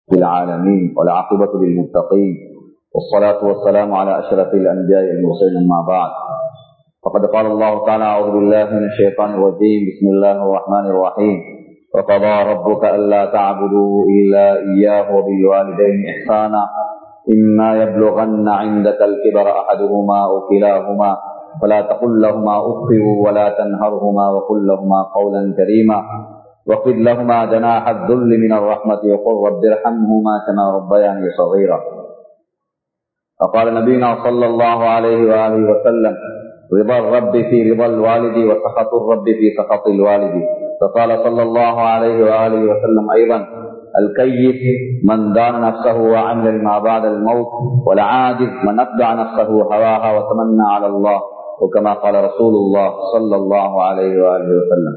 العالمين والعاقبة للمتقين والصلاة والسلام على أشرف الأنبياء والمرسلين أما بعد فقد قال الله تعالى أعوذ بالله من الشيطان الرجيم بسم الله الرحمن الرحيم وقضى ربك ألا تعبدوا إلا إياه وبالوالدين إحسانا إما يبلغن عندك الكبر أحدهما أو كلاهما فلا تقل لهما أف ولا تنهرهما وقل لهما قولا كريما واخفض لهما جناح الذل من الرحمة وقل رب ارحمهما كما ربياني صغيرا فقال نبينا صلى الله عليه وآله وسلم رضا الرب في رضا الوالد وسخط الرب في سخط الوالد فقال صلى الله عليه وآله وسلم أيضا الكيف من دان نفسه وعمل ما بعد الموت والعاجز من أتبع نفسه هواها وتمنى على الله وكما قال رسول الله صلى الله عليه وآله وسلم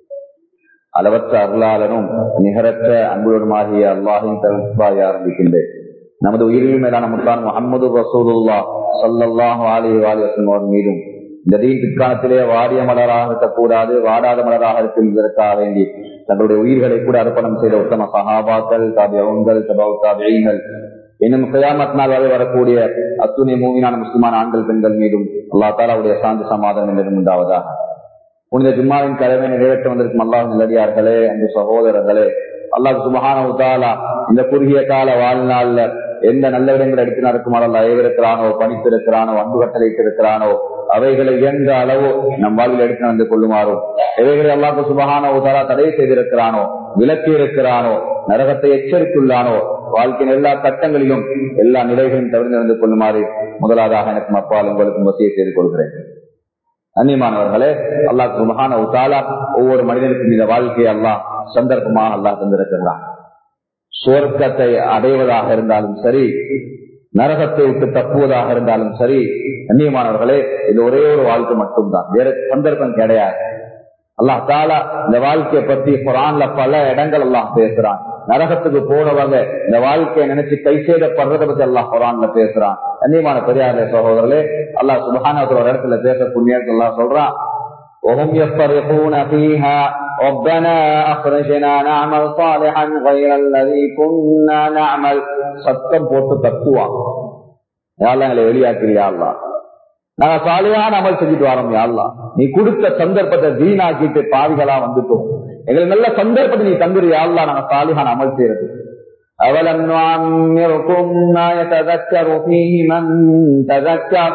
அளவற்ற அருளாளனும் நிகரற்ற அன்புடனுமாகிய அல்லாஹின் தருவாய் ஆரம்பிக்கின்றேன் நமது உயிரில் மேலான முத்தான் முகமது ரசூலுல்லா சல்லாஹு அலி வாலிவசன் மீதும் இந்த தீன் பிற்காலத்திலே வாடிய மலராக இருக்கக்கூடாது வாடாத மலராக இருக்கின்றதற்காக வேண்டி தங்களுடைய உயிர்களை கூட அர்ப்பணம் செய்த உத்தம சகாபாக்கள் தாபியங்கள் தபாவுத்தாபியங்கள் இன்னும் கயாமத் நாள் வரை வரக்கூடிய அத்துணை மூவினான முஸ்லிமான ஆண்கள் பெண்கள் மீதும் அல்லா தாலாவுடைய சாந்தி சமாதானம் என்றும் உண்டாவதாக புனித ஜும்மாவின் கடமை நிறைவேற்ற வந்திருக்கும் அல்லாஹ் நல்லடியார்களே அன்பு சகோதரர்களே அல்லாஹ் சுபஹான உத்தாலா இந்த குறுகிய கால வாழ்நாள்ல எந்த நல்ல விடங்கள் எடுத்து நடக்கும் அல்ல ஏவிருக்கிறானோ பணித்திருக்கிறானோ அன்பு கட்டளைத்திருக்கிறானோ அவைகளை எந்த அளவு நம் வாழ்வில் எடுத்து நடந்து கொள்ளுமாறோ எவைகளை அல்லாஹ் சுபஹான உத்தாலா தடை செய்திருக்கிறானோ விலக்கி இருக்கிறானோ நரகத்தை எச்சரித்துள்ளானோ வாழ்க்கையின் எல்லா கட்டங்களிலும் எல்லா நிலைகளையும் தவிர்த்து நடந்து கொள்ளுமாறு முதலாவதாக எனக்கும் அப்பால் உங்களுக்கும் வசியை செய்து கொள்கிறேன் அந்நியமானவர்களே அல்லாஹ் சுபஹான உத்தாலா ஒவ்வொரு மனிதனுக்கும் இந்த வாழ்க்கையை அல்லாஹ் சந்தர்ப்பமாக அல்லாஹ் தந்திருக்கிறான் சுவர்க்கத்தை அடைவதாக இருந்தாலும் சரி நரகத்தை விட்டு தப்புவதாக இருந்தாலும் சரி அந்நியமானவர்களே இது ஒரே ஒரு வாழ்க்கை மட்டும்தான் வேற சந்தர்ப்பம் கிடையாது அல்லாஹ் தாலா இந்த வாழ்க்கையை பத்தி குரான்ல பல இடங்கள் எல்லாம் பேசுறான் நரகத்துக்கு போனவங்க இந்த வாழ்க்கையை நினைச்சு கை செய்தப்படுறத பத்தி எல்லாம் குரான்ல பேசுறான் கண்ணியமான பெரியாரே சகோதரர்களே அல்லாஹ் சுபஹான ஒரு இடத்துல பேசக்கூடிய எல்லாம் சொல்றான் وهم يفترقون فيها ربنا أخرجنا نعمل صالحا غير الذي كنا نعمل சத்தம் போட்டு தத்துவான் யாரெல்லாம் எங்களை வெளியாக்குறியா அல்லா நாங்க சாலையான அமல் செஞ்சுட்டு வரோம் யாழ்லா நீ கொடுத்த சந்தர்ப்பத்தை வீணாக்கிட்டு பாவிகளா வந்துட்டோம் எங்களுக்கு நல்ல சந்தர்ப்பத்தை நீ தந்துரு யாழ்லா நாங்க சாலிகான அமல் செய்யறது أولم نعمركم ما يتذكر فيه من تذكر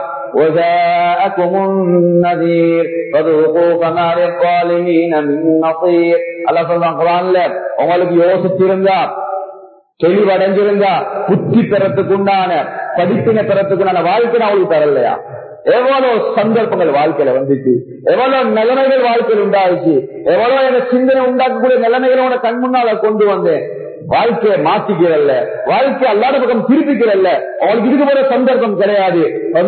وجاءكم النذير فذوقوا فما للظالمين من نصير الله சொல்றான் குரான்ல உங்களுக்கு யோசிச்சிருந்தா தெளிவடைஞ்சிருந்தா புத்தி பெறத்துக்குண்டான படிப்பினை பெறத்துக்குண்டான வாழ்க்கை நான் அவளுக்கு தரலையா எவ்வளவு சந்தர்ப்பங்கள் வாழ்க்கையில வந்துச்சு எவ்வளவு நிலைமைகள் வாழ்க்கையில் உண்டாச்சு எவ்வளவு எனக்கு சிந்தனை உண்டாக்கக்கூடிய நிலைமைகளை கண் முன்னால கொண்டு வந்தேன் வாழ்க்கையை மாத்திக்கிறல்ல வாழ்க்கை அல்லாத பக்கம் திருப்பிக்கிறல்ல அவளுக்கு இதுக்கு போற சந்தர்ப்பம் கிடையாது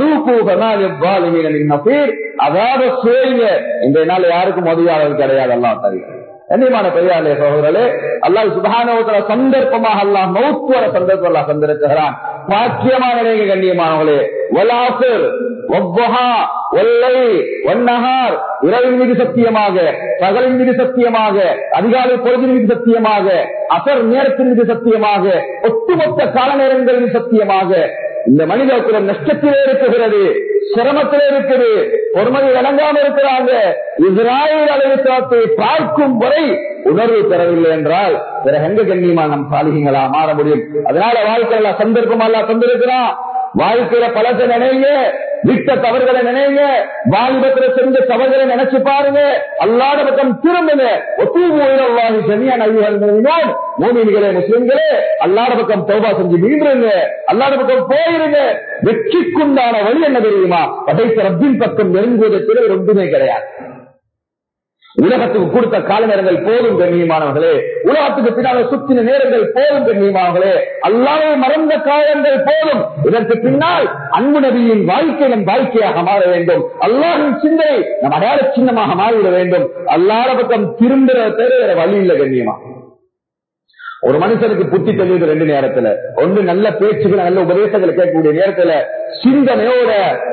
அதாவது சுவைங்க இந்த நாள் யாருக்கும் உதவியாளர் கிடையாது அல்லா தருகிறேன் கண்ணியமான பெரியாரே சகோதரே அல்லாஹ் சுபானோத்தர சந்தர்ப்பமாக அல்லாஹ் மௌத்துவர சந்தர்ப்பம் அல்லாஹ் தந்திருக்கிறான் பாக்கியமான நீங்க கண்ணியமானவர்களே வலாசர் ஒவ்வொஹா ஒல்லை ஒன்னகார் இரவின் மீது சத்தியமாக பகலின் மீது சத்தியமாக அதிகாலை பொழுதின் மீது சத்தியமாக அசர் நேரத்தின் மீது சத்தியமாக ஒட்டுமொத்த கால நேரங்களின் சத்தியமாக இந்த மனித குலம் நஷ்டத்திலே இருக்குகிறது சிரமத்திலே இருக்குது பொறுமதி வழங்காம இருக்கிறாங்க இஸ்ராயல் அலைத்தத்தை பார்க்கும் வரை உணர்வு பெறவில்லை என்றால் பிறகு எங்க கண்ணியமா நம் சாலிகங்களா மாற முடியும் அதனால வாழ்க்கையில சந்தர்ப்பம் தந்திருக்கிறான் வாழ்க்கையில பலத்தை நினைங்க விட்ட தவறுகளை நினைங்க வாலிபத்துல செஞ்ச தவறுகளை நினைச்சு பாருங்க அல்லாத பக்கம் திரும்புங்க ஒத்துவாகி சரியான மூமின்களே முஸ்லிம்களே அல்லாத பக்கம் தோபா செஞ்சு மீண்டுருங்க அல்லாத பக்கம் போயிருங்க வெற்றிக்குண்டான வழி என்ன தெரியுமா படைத்த ரப்பின் பக்கம் நெருங்குவதை பிறகு ஒன்றுமே கிடையாது உலகத்துக்கு கொடுத்த கால நேரங்கள் போதும் கண்ணியமானவர்களே உலகத்துக்கு பின்னால சுற்றின நேரங்கள் போதும் கண்ணியமானவர்களே அல்லாவே மறந்த காலங்கள் போதும் இதற்கு பின்னால் அன்பு நபியின் வாழ்க்கை நம் வாழ்க்கையாக மாற வேண்டும் அல்லாஹின் சிந்தனை நம் அடையாள சின்னமாக மாறிவிட வேண்டும் அல்லாத பக்கம் திரும்புற தேர வழி இல்லை கண்ணியமா ஒரு மனுஷனுக்கு புத்தி தெளிவுது ரெண்டு நேரத்துல ஒன்று நல்ல பேச்சுகள் நல்ல உபதேசங்களை கேட்கக்கூடிய நேரத்துல சிந்தனையோட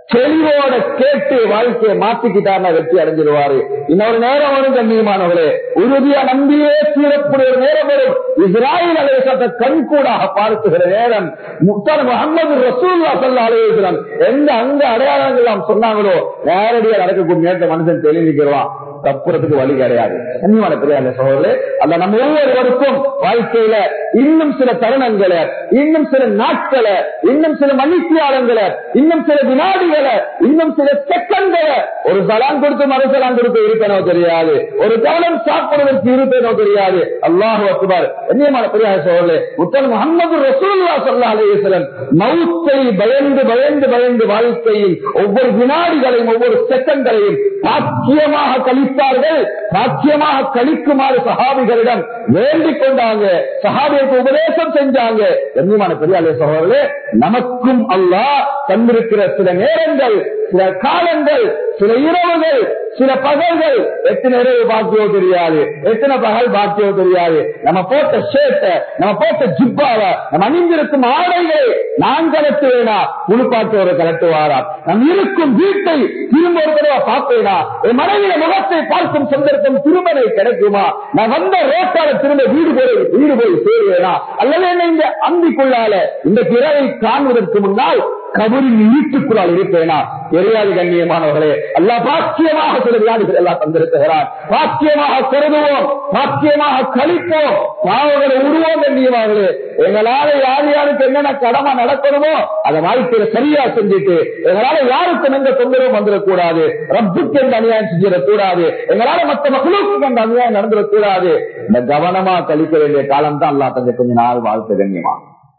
தெளிவோட கேட்டு வாழ்க்கையை மாத்திக்கிட்டாருன்னா வெற்றி அடைஞ்சிருவாரு இன்னொரு நேரம் வரும் கண்ணியமானவர்களே உறுதியா நம்பியே தீரக்கூடிய ஒரு நேரம் வரும் இஸ்ராயல் அலைவசத்தை கண்கூடாக பார்க்குகிற நேரம் முக்தார் முகமது ரசூல்லா சொல்ல அலைவசம் எந்த அங்க அடையாளங்கள் நாம் சொன்னாங்களோ நேரடியாக நடக்கக்கூடிய நேரத்தை மனுஷன் தெளிவிக்கிறான் தப்புறதுக்கு வழி கிடையாது கண்ணியமான பெரியார் சோழர்களே அல்ல நம்ம ஒவ்வொருவருக்கும் வாழ்க்கையில இன்னும் சில தருணங்களை இன்னும் சில நாட்களை இன்னும் சில மணித்தியாலங்களை இன்னும் சில வினாடிகளை இன்னும் சில செகண்ட்களை ஒரு சலான் கொடுத்து மறு சலான் கொடுத்து இருப்பேனோ தெரியாது ஒரு கவனம் சாப்பிடுவதற்கு இருப்பேனோ தெரியாது அல்லாஹு அக்பர் கண்ணியமான பெரியார் சோழர்களே முத்தன் முகமது ரசூல்லா சொல்லா அலையம் மவுத்தை பயந்து பயந்து பயந்து வாழ்க்கையில் ஒவ்வொரு வினாடிகளையும் ஒவ்வொரு செகண்ட்களையும் பாக்கியமாக கழித்தார்கள் பாக்கியமாக கழிக்குமாறு சஹாபிகளிடம் வேண்டிக் கொண்டாங்க சஹாபியருக்கு உபதேசம் செஞ்சாங்க கண்ணியமான பெரியாலே சகோதரர்களே நமக்கும் அல்லாஹ் தந்திருக்கிற சில நேரங்கள் சில காலங்கள் சில இரவுகள் சில பகல்கள் எத்தனை இரவு பாக்கியோ தெரியாது எத்தனை பகல் பாக்கியோ தெரியாது நம்ம போட்ட ஷேர்ட்ட நம்ம போட்ட ஜிப்பாவ நம்ம அணிந்திருக்கும் ஆடைகளை நான் கலட்டுவேனா புழுப்பாட்டோரை கலட்டுவாரா நம் இருக்கும் வீட்டை திரும்ப ஒரு தடவை பார்ப்பேனா என் மனைவிய முகத்தை பார்க்கும் சந்தர்ப்பம் திருமணை கிடைக்குமா நான் வந்த ரோட்டால திரும்ப வீடு போய் வீடு போய் சேருவேனா அல்லது என்ன இந்த அந்திக்குள்ளால இந்த பிறவை காண்பதற்கு முன்னால் கபரின் இருட்டுக்குள்ளால் இருப்பேனா தெரியாது கண்ணியமானவர்களே அல்லா பாக்கியமாக சில வியாதிகள் எல்லாம் தந்திருக்கிறார் பாக்கியமாக கருதுவோம் பாக்கியமாக கழிப்போம் பாவங்களை உருவோம் கண்ணியமாகவே எங்களால யார் யாருக்கு என்னென்ன கடமை நடக்கணுமோ அதை வாழ்க்கையில சரியா செஞ்சுட்டு எங்களால யாருக்கும் எந்த தொந்தரவும் வந்துடக்கூடாது ரப்புக்கு எந்த அநியாயம் செஞ்சிடக்கூடாது எங்களால மற்ற மக்களுக்கு எந்த அநியாயம் நடந்துடக்கூடாது இந்த கவனமா கழிக்க வேண்டிய காலம் தான் அல்லா தந்த கொஞ்ச நாள் வாழ்க்கை கண்ணியமா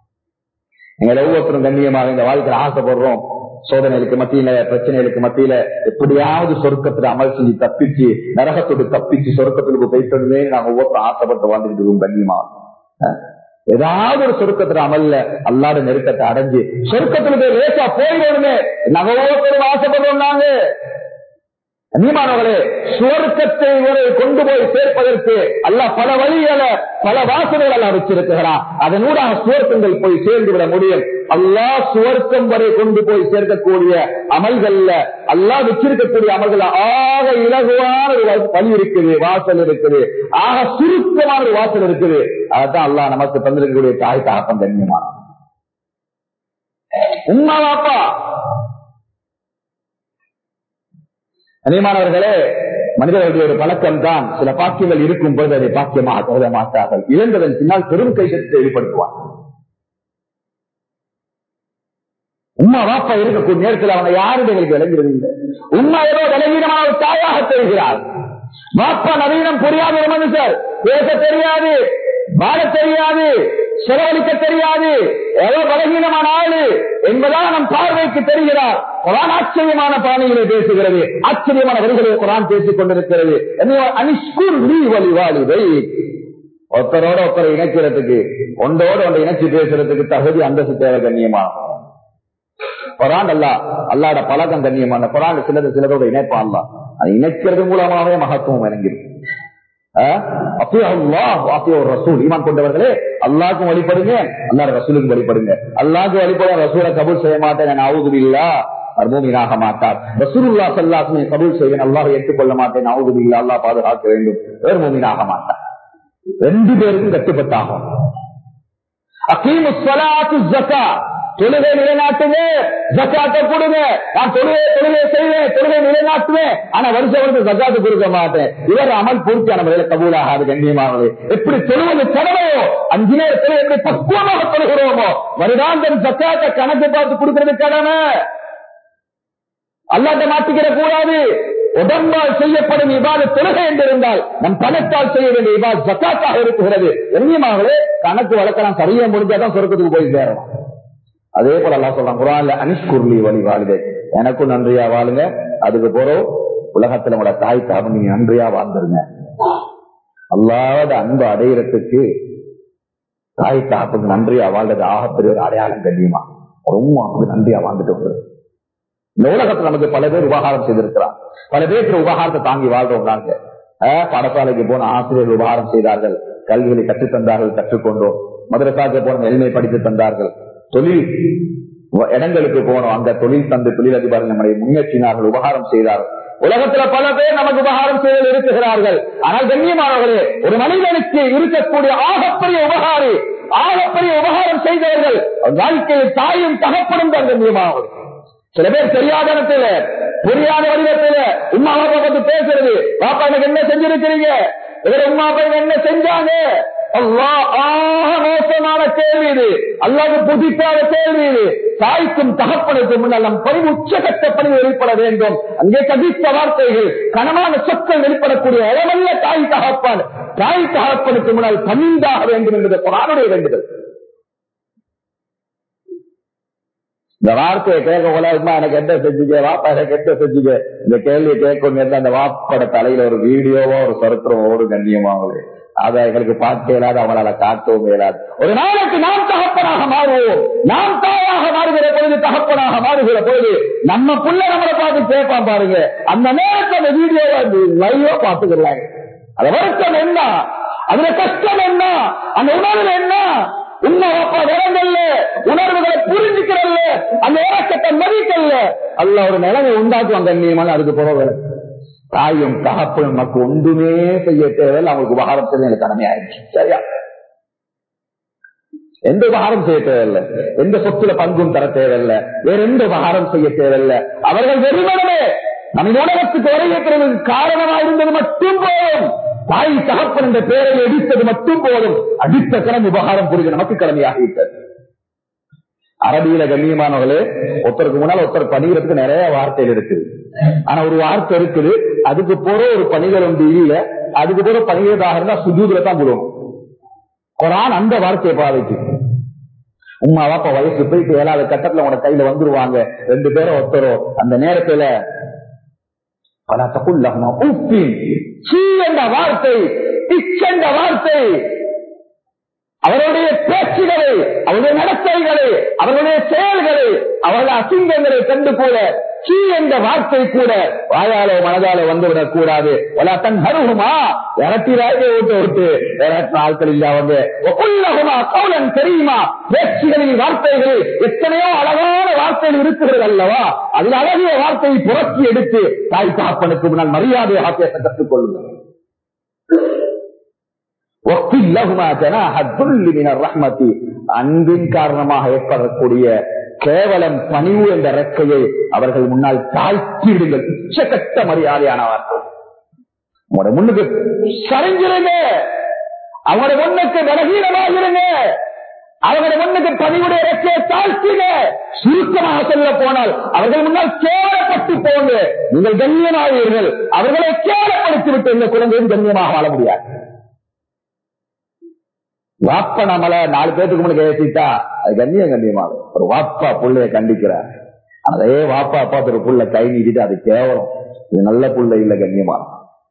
எங்களை ஒவ்வொருத்தரும் கண்ணியமாக இந்த வாழ்க்கையில ஆசைப்படுறோம் சோதனைகளுக்கு மத்தியில பிரச்சனைகளுக்கு மத்தியில எப்படியாவது சொர்க்கத்துல அமல் செஞ்சு தப்பிச்சு நரகத்தோடு தப்பிச்சு சொர்க்கத்துக்கு போயிட்டு நாங்க ஒவ்வொருத்தரும் ஆசைப்பட்டு வாழ்ந்துட்டு இருக்கோம் கண்ணியமா அஹ் ஏதாவது ஒரு சொருக்கத்துல அமல்ல அல்லாத நெருக்கத்தை அடைஞ்சு சொருக்கத்துல போய் லேசா போயிடணுமே நாங்க ஒவ்வொருத்தரும் ஆசைப்படுறோம் நாங்க நீமானவர்களே சுவர்க்கத்தை வரை கொண்டு போய் சேர்ப்பதற்கு அல்ல பல வழிகளை பல வாசனைகள் எல்லாம் வச்சிருக்கிறான் அதனூடாக சுவர்க்கங்கள் போய் சேர்ந்து விட முடியும் அல்லா சுவர்க்கம் வரை கொண்டு போய் சேர்க்கக்கூடிய அமல்கள்ல அல்லா வச்சிருக்கக்கூடிய அமல்கள் ஆக இலகுவான ஒரு வழி இருக்குது வாசல் இருக்குது ஆக சுருக்கமான ஒரு வாசல் இருக்குது அதான் அல்லா நமக்கு தந்திருக்கக்கூடிய தாய் தாக்கம் கண்ணியமான உண்மை வாப்பா கனியமானவர்களே மனிதர்களுடைய ஒரு பழக்கம் தான் சில பாக்கியங்கள் இருக்கும் போது அதை பாக்கியமாக கருத மாட்டார்கள் இழந்ததன் பின்னால் பெரும் கைசத்தை வெளிப்படுத்துவார் உமா வாப்பா இருக்கக்கூடிய நேரத்தில் அவங்க யாரும் எங்களுக்கு விளங்குறது இல்லை உமா ஏதோ விலகீனமான ஒரு தாயாக தெரிகிறார் வாப்பா நவீனம் புரியாத ஒரு மனுஷர் பேச தெரியாது வாழ தெரியாது செலவழிக்க தெரியாது எவ்வளவு பலகீனமான ஆளு என்பதால் நம் பார்வைக்கு தெரிகிறார் குரான் ஆச்சரியமான பாணிகளை பேசுகிறது ஆச்சரியமான வரிகளை குரான் பேசிக் கொண்டிருக்கிறது அனிஷ்குர் நீ வழி வாழிவை ஒருத்தரோட ஒருத்தரை இணைக்கிறதுக்கு ஒன்றோட ஒன்றை இணைச்சு பேசுறதுக்கு தகுதி அந்தஸ்து தேவை கண்ணியமான குரான் அல்லா அல்லாட பழக்கம் கண்ணியமான குரான் சிலது சிலதோட இணைப்பான் அல்லா அது இணைக்கிறது மூலமாவே மகத்துவம் இறங்கிடும் கொண்டவர்களே அல்லாக்கும் வழிபடுங்க அல்லா ரசூலுக்கு வழிபடுங்க அல்லாக்கு வழிபட ரசூலை கபூல் செய்ய மாட்டேன் அவுது இல்லா மர்மூமினாக மாட்டார் ரசூலுல்லா சல்லாசுமே கபூல் செய்வேன் அல்லாஹ் ஏற்றுக்கொள்ள மாட்டேன் அவுது இல்லா அல்லா பாதுகாக்க வேண்டும் வேறு மூமினாக மாட்டார் ரெண்டு பேருக்கும் கட்டுப்பட்டாகும் அகீமு சலாத்து ஜக்கா தொழுகை நிலைநாட்டுங்க ஜக்காத்தை கொடுங்க நான் தொழுகை தொழுகை செய்வேன் தொழுகை நிலைநாட்டுவேன் ஆனா வருஷம் வருஷம் ஜக்காத்து கொடுக்க மாட்டேன் இவர் அமல் பூர்த்தியான முறையில கபூலாகாது கண்ணியமானது எப்படி தொழுவது கடமையோ அஞ்சு நேரத்தில் எப்படி பக்குவமாக தொழுகிறோமோ வருடாந்தம் ஜக்காத்தை கணக்கு பார்த்து கொடுக்கிறது கடமை அல்லாட்ட மாட்டிக்கிற கூடாது உடம்பால் செய்யப்படும் இவ்வாறு தொழுகை என்றிருந்தால் நம் பணத்தால் செய்ய வேண்டிய இவ்வாறு ஜக்காத்தாக இருக்கிறது கண்ணியமாகவே கணக்கு வழக்கெல்லாம் சரியா முடிஞ்சாதான் சொருக்கத்துக்கு போய் சேரணும் அதே போல அல்லா சொல்றான் குரான்ல அனிஷ்குர்லி வழி வாழுது எனக்கும் நன்றியா வாழுங்க அதுக்கு போறோம் உலகத்துல உங்களோட தாய் தாபம் நீங்க நன்றியா வாழ்ந்துருங்க அல்லாத அன்பு அடையிறதுக்கு தாய் தாப்புக்கு நன்றியா வாழ்றது ஆகப்பெரிய ஒரு அடையாளம் கண்ணியமா ரொம்ப அவங்களுக்கு நன்றியா வாழ்ந்துட்டு வந்து இந்த உலகத்துல நமக்கு பல பேர் உபகாரம் செய்திருக்கிறார் பல பேருக்கு உபகாரத்தை தாங்கி வாழ்றோம் நாங்க பாடசாலைக்கு போன ஆசிரியர்கள் உபகாரம் செய்தார்கள் கல்விகளை கற்றுத் தந்தார்கள் கற்றுக்கொண்டோம் மதுரசாக்கு போன எளிமை படித்து தந்தார்கள் தொழில் இடங்களுக்கு போனோம் அங்க தொழில் தந்து தொழிலதிபர்கள் நம்மளை முன்னேற்றினார்கள் உபகாரம் செய்தார்கள் உலகத்துல பல பேர் நமக்கு உபகாரம் செய்து இருக்கிறார்கள் ஆனால் கண்ணியமானவர்களே ஒரு மனிதனுக்கு இருக்கக்கூடிய ஆகப்பெரிய உபகாரி ஆகப்பெரிய உபகாரம் செய்தவர்கள் வாழ்க்கையில் தாயும் தகப்படும் தான் கண்ணியமானவர்கள் சில பேர் தெரியாத இடத்துல புரியாத வடிவத்துல உமா பாப்பா பத்தி பேசுறது பாப்பா எனக்கு என்ன செஞ்சிருக்கிறீங்க இவர உமா அப்பா என்ன செஞ்சாங்க அல்லாஹ் ஆக மோசமான கேள்வி இது அல்லாது புதிப்பாத கேள்வி இது தாய்க்கும் தகப்பனுக்கும் முன்னால் நம் பணிவு உச்சகட்ட பணிவு வெளிப்பட வேண்டும் அங்கே கதித்த வார்த்தைகள் கனமான சொற்கள் வெளிப்படக்கூடிய அளவல்ல தாய் தகப்பான் தாய் தகப்பனுக்கு முன்னால் பணிந்தாக வேண்டும் என்பது குரானுடைய வேண்டுதல் இந்த வார்த்தையை கேட்க உலகமா எனக்கு என்ன செஞ்சுக்க வாப்பா எனக்கு என்ன செஞ்சுக்க இந்த கேள்வியை கேட்கணும் அந்த வாப்போட தலையில ஒரு வீடியோவோ ஒரு சரித்திரம் ஒரு கண்ணியமாவது அதை எங்களுக்கு பார்க்க இயலாது அவங்களால காட்டவும் இயலாது ஒரு நாளைக்கு நாம் தகப்பனாக மாறுவோம் நாம் தாயாக மாறுகிற பொழுது தகப்பனாக மாறுகிற பொழுது நம்ம புள்ள நம்மளை பார்த்து கேட்பான் பாருங்க அந்த நேரத்தில் அந்த வீடியோவை லைவா பார்த்துக்கிறாங்க அது வருத்தம் என்ன அதுல கஷ்டம் என்ன அந்த உணர்வு என்ன உண்மை அப்பா விளங்கல்ல உணர்வுகளை புரிஞ்சுக்கிறல்ல அந்த இறக்கத்தை மதிக்கல்ல அல்ல ஒரு நிலைமை உண்டாக்குவாங்க கண்ணியமான அதுக்கு போக தாயும் தகப்பும் நமக்கு ஒன்றுமே செய்ய தேவையில்லை அவங்களுக்கு உபகாரம் செய்ய எனக்கு கடமை ஆயிடுச்சு சரியா எந்த உபகாரம் செய்ய தேவையில்லை எந்த சொத்துல பங்கும் தர தேவையில்லை வேற எந்த உபகாரம் செய்ய தேவையில்லை அவர்கள் வெறுமனமே நம்ம இந்த உலகத்துக்கு உரையேற்கிறதுக்கு காரணமா இருந்தது மட்டும் போதும் தாய் தகப்பன் என்ற பெயரை அடித்தது மட்டும் போதும் அடித்த கடமை உபகாரம் புரிஞ்சு நமக்கு கடமையாகிவிட்டது அரபியில கண்ணியமானவர்களே ஒருத்தருக்கு முன்னால் ஒருத்தர் பணிகிறதுக்கு நிறைய வார்த்தைகள் இருக்குது ஆனா ஒரு வார்த்தை இருக்குது அதுக்கு போற ஒரு பணிகள் ஒன்று இல்ல அதுக்கு போற பணிகிறதாக இருந்தா சுஜூதுல தான் போடுவோம் குரான் அந்த வார்த்தையை பாதைக்கு உமா அப்பா வயசு போயிட்டு ஏழாவது கட்டத்துல உங்க கையில வந்துருவாங்க ரெண்டு பேரும் ஒருத்தரோ அந்த நேரத்துல பல தப்புள்ளமா உப்பி சீ என்ற வார்த்தை இச்சென்ற வார்த்தை அவருடைய பேச்சுகளை அவருடைய நடத்தைகளை அவருடைய செயல்களை அவருடைய அசிங்கங்களை கண்டு கூட சீ என்ற வார்த்தை கூட வாயாலோ மனதாலோ வந்துவிடக் கூடாது தன் ஹருகுமா இரட்டிராக ஓட்டு விட்டு இரட்டின ஆட்கள் இல்ல அவங்க உள்ளகுமா கவுலன் தெரியுமா பேச்சுகளின் வார்த்தைகள் எத்தனையோ அழகான வார்த்தைகள் இருக்கிறது அல்லவா அதில் அழகிய வார்த்தையை புரட்சி எடுத்து தாய் தாப்பனுக்கு முன்னால் மரியாதையாக பேச கற்றுக் கொள்ளுங்கள் அன்பின் காரணமாக ஏற்படக்கூடிய கேவலம் பணிவு என்ற ரெக்கையை அவர்கள் முன்னால் தாழ்த்திடுங்கள் உச்சகட்ட மரியாதையான வார்த்தை உங்களோட முன்னுக்கு சரிஞ்சிருங்க அவங்களோட முன்னுக்கு பலகீனமாகிருங்க அவங்களோட முன்னுக்கு பணிவுடைய ரெக்கையை தாழ்த்திங்க சுருக்கமாக சொல்ல போனால் அவர்கள் முன்னால் கேவலப்பட்டு போங்க நீங்கள் கண்ணியமாவீர்கள் அவர்களை கேவலப்படுத்தி விட்டு இந்த குழந்தையும் கண்ணியமாக வாழ முடியாது வாப்பா நம்மள நாலு பேருக்கு முன்னாடி ஏசிட்டா அது கண்ணியம் கண்ணியமாகும் ஒரு வாப்பா புள்ளைய கண்டிக்கிறார் அதே வாப்பா அப்பா ஒரு புள்ள கை நீட்டிட்டு அது கேவலம் இது நல்ல புள்ள இல்ல கண்ணியமாகும்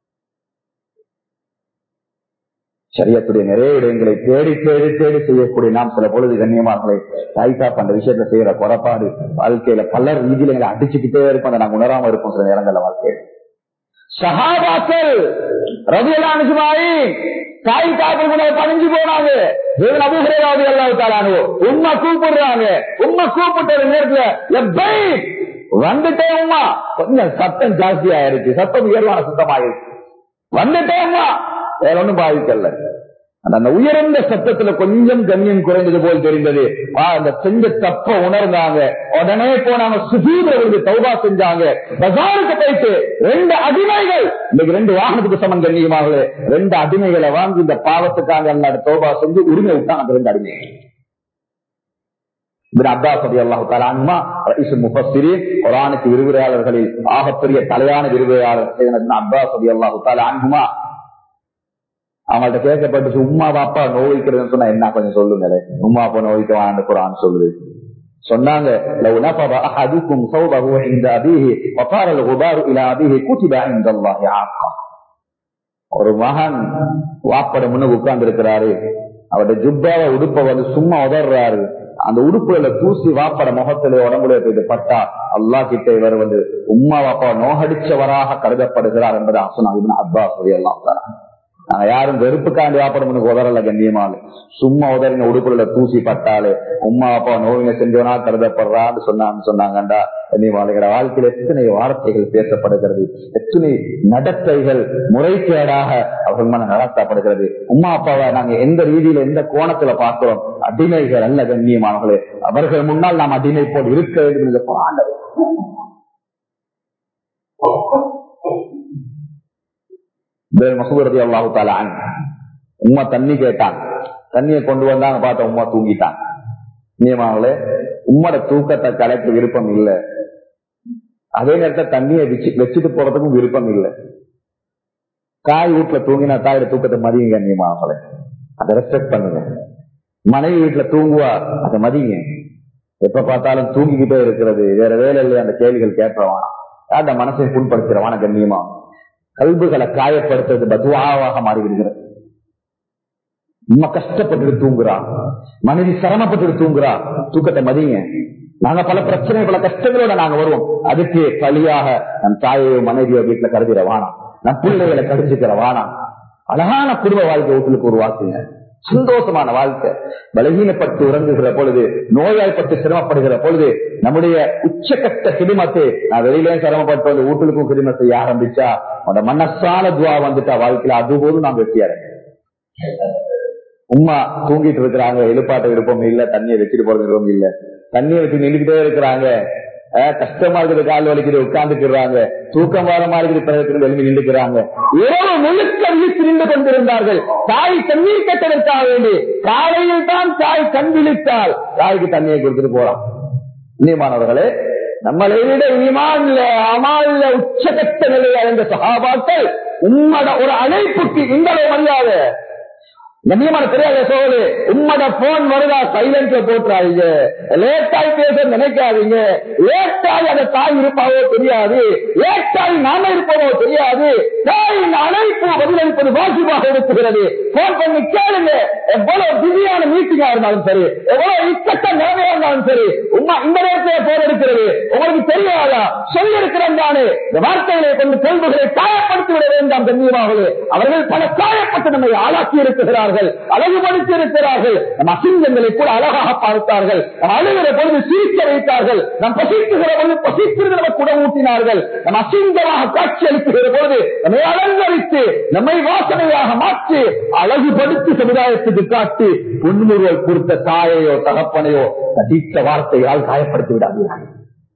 சரியத்துடைய நிறைய விடயங்களை தேடி தேடி தேடி செய்யக்கூடிய நாம் சில பொழுது கண்ணியமானங்களை தாய்த்தா பண்ற விஷயத்த செய்யற குறைபாடு வாழ்க்கையில பல ரீதியில எங்களை அடிச்சுக்கிட்டே இருப்போம் அதை நாங்க உணராம இருப்போம் சில நேரங்கள்ல வாழ்க்கையில சகாபாக்கள் ரவியலானுமாயி தாய் தாக்கல் கூட பணிஞ்சு போனாங்க தேவன் அபுஹரேராவது எல்லாத்தாரானோ உண்மை கூப்பிடுறாங்க உண்மை கூப்பிட்ட நேரத்துல எப்பை வந்துட்டேன் உமா கொஞ்சம் சத்தம் ஜாஸ்தி ஆயிருச்சு சத்தம் உயர்வான சுத்தமாயிருச்சு வந்துட்டேன் உமா வேற ஒண்ணும் பாதிக்கல அந்த உயர்ந்த சத்தத்துல கொஞ்சம் கண்ணியம் குறைந்தது போல் தெரிந்தது அந்த செஞ்ச தப்ப உணர்ந்தாங்க உடனே போனாங்க சுசீதர்களுக்கு தௌபா செஞ்சாங்க பஜாருக்கு போயிட்டு ரெண்டு அடிமைகள் இன்னைக்கு ரெண்டு வாகனத்துக்கு சமம் கண்ணியமாக ரெண்டு அடிமைகளை வாங்கி இந்த பாவத்துக்காக அல்லாட தௌபா செஞ்சு உரிமை விட்டாங்க அந்த ரெண்டு அடிமைகள் அப்பாஸ் அலி அல்லாஹு தலானுமா முஃபஸ்திரி குரானுக்கு விரிவுரையாளர்களில் ஆகப்பெரிய தலையான விரிவுரையாளர் அப்பாஸ் அலி அல்லாஹு தலானுமா அவங்கள்ட்ட கேட்கப்பட்டு உமா பாப்பா நோய்க்கிறதுன்னு சொன்னா என்ன கொஞ்சம் சொல்லுங்களே உமா அப்பா நோய்க்க வாங்க குரான் சொல்லுது சொன்னாங்க لو نفض احدكم ثوبه عند ابيه وطار الغبار الى ابيه كتب عند الله عاقا ஒரு மகன் வாப்பட முன்ன உட்கார்ந்து இருக்கிறாரு அவருடைய ஜுப்பாவை உடுப்ப வந்து சும்மா உதறாரு அந்த உடுப்புல தூசி வாப்பட முகத்திலே உடம்புல போயிட்டு பட்டா அல்லா கிட்ட இவர் வந்து உம்மா வாப்பா நோகடிச்சவராக கருதப்படுகிறார் என்பதை சொன்னாங்க அப்பாஸ் எல்லாம் நாங்க யாரும் வெறுப்புக்காண்டி வாப்படம் உதறல கண்ணியமாலு சும்மா உதறின உடுப்புல தூசி பட்டாலே உமா அப்பா நோவின செஞ்சோனா கருதப்படுறான்னு சொன்னான்னு சொன்னாங்கண்டா கண்ணியமாலுகிற வாழ்க்கையில் எத்தனை வார்த்தைகள் பேசப்படுகிறது எத்தனை நடத்தைகள் முறைகேடாக அவர்கள் மன நடத்தப்படுகிறது உமா அப்பாவை நாங்க எந்த ரீதியில எந்த கோணத்துல பார்க்கிறோம் அடிமைகள் அல்ல கண்ணியமானவர்களே அவர்கள் முன்னால் நாம் அடிமை போல் இருக்க வேண்டும் என்று ஆண்டவர் மசூரதி அல்லாஹு தாலா உமா தண்ணி கேட்டான் தண்ணியை கொண்டு வந்தாங்க பார்த்த உமா தூங்கிட்டான் நியமாவளே உம்மோட தூக்கத்தை கலைக்க விருப்பம் இல்லை அதே நேரத்தில் தண்ணியை வச்சு வச்சுட்டு போறதுக்கும் விருப்பம் இல்லை தாய் வீட்டுல தூங்கினா தாயோட தூக்கத்தை மதியுங்க நியமாவளே அதை ரெஸ்பெக்ட் பண்ணுங்க மனைவி வீட்டுல தூங்குவா அதை மதிங்க எப்ப பார்த்தாலும் தூங்கிக்கிட்டே இருக்கிறது வேற வேலை இல்லை அந்த கேள்விகள் கேட்பவான் அந்த மனசை புண்படுத்துறவான கண்ணியமா கல்புகளை காயப்படுத்துறது பதுவாவாக மாறிவிடுகிறது நம்ம கஷ்டப்பட்டு தூங்குறா மனைவி சிரமப்பட்டு தூங்குறா தூக்கத்தை மதிங்க நாங்க பல பிரச்சனை பல கஷ்டங்களோட நாங்க வருவோம் அதுக்கு பலியாக நம் தாயையோ மனைவியோ வீட்டுல கருதிட வானாம் நம் பிள்ளைகளை கடிஞ்சுக்கிற வானாம் அழகான குடும்ப வாழ்க்கை வீட்டுக்கு உருவாக்குங்க சந்தோஷமான வாழ்க்கை பலகீனப்பட்டு உறங்குகிற பொழுது நோயாய்ப்பட்டு சிரமப்படுகிற பொழுது நம்முடைய உச்சக்கட்ட கிருமத்தை நான் வெளியிலே சிரமப்பட்டு வந்து வீட்டுக்கும் கிரும செய்ய ஆரம்பிச்சா அந்த மனசால துவா வந்துட்டா வாழ்க்கையில அது போதும் நான் வெற்றியாரு உமா தூங்கிட்டு இருக்கிறாங்க எழுப்பாட்ட விருப்பம் இல்ல தண்ணியை வச்சுட்டு போறது விருப்பம் இல்ல தண்ணியை வச்சு நின்றுகிட்டே இருக்கிறாங்க கஷ்டமா இருக்குது கால் வலிக்குது உட்கார்ந்துக்கிறாங்க தூக்கம் வர மாதிரி பிறகு எழுதி நின்றுக்கிறாங்க இரவு முழுக்க விழித்து நின்று கொண்டிருந்தார்கள் தாய் தண்ணீர் கட்டதற்காக வேண்டி காலையில் தான் தாய் கண் விழித்தால் தாய்க்கு தண்ணியை கொடுத்துட்டு போறான் இனிமானவர்களே நம்மளை விட ஈமான்ல அமால்ல உச்சகட்ட நிலையை அடைந்த சகாபாக்கள் உம்மட ஒரு அழைப்புக்கு இந்த மரியாதை கண்ணியமான தெரியாத சோழு உம்மட போன் வருதா சைலண்ட்ல போட்டுறாதீங்க லேட்டாய் பேச நினைக்காதீங்க லேட்டாய் அந்த தாய் இருப்பாவோ தெரியாது லேட்டாய் நாம இருப்பவோ தெரியாது தாயின் அழைப்பு பதிலளிப்பது வாசிப்பாக இருக்குகிறது போன் பண்ணி கேளுங்க எவ்வளவு பிஸியான மீட்டிங்கா இருந்தாலும் சரி எவ்வளவு இக்கட்ட நிலைமையா இருந்தாலும் சரி உமா இந்த நேரத்தில் போன் எடுக்கிறது உங்களுக்கு தெரியாதா சொல்லி இருக்கிறேன் தானே இந்த வார்த்தைகளை கொண்டு கேள்விகளை காயப்படுத்தி விட வேண்டாம் கண்ணியமாகவே அவர்கள் பல காயப்பட்டு நம்மை ஆளாக்கி இருக்கிறார்கள் அழகுபடுத்தி இருக்கிறார்கள் நம் அசிங்கங்களை கூட அழகாக பார்த்தார்கள் நம் அழுகிற பொழுது சிரிக்க வைத்தார்கள் நம் பசிக்குகிற பொழுது பசித்திருந்த கூட ஊட்டினார்கள் நம் அசிங்கமாக காட்சி அளிக்குகிற பொழுது நம்மை அலங்கரித்து நம்மை வாசனையாக மாற்றி அழகுபடுத்தி சமுதாயத்துக்கு காட்டி புன்முறுவல் கொடுத்த தாயையோ தகப்பனையோ தடித்த வார்த்தையால் காயப்படுத்தி விடாதீர்கள்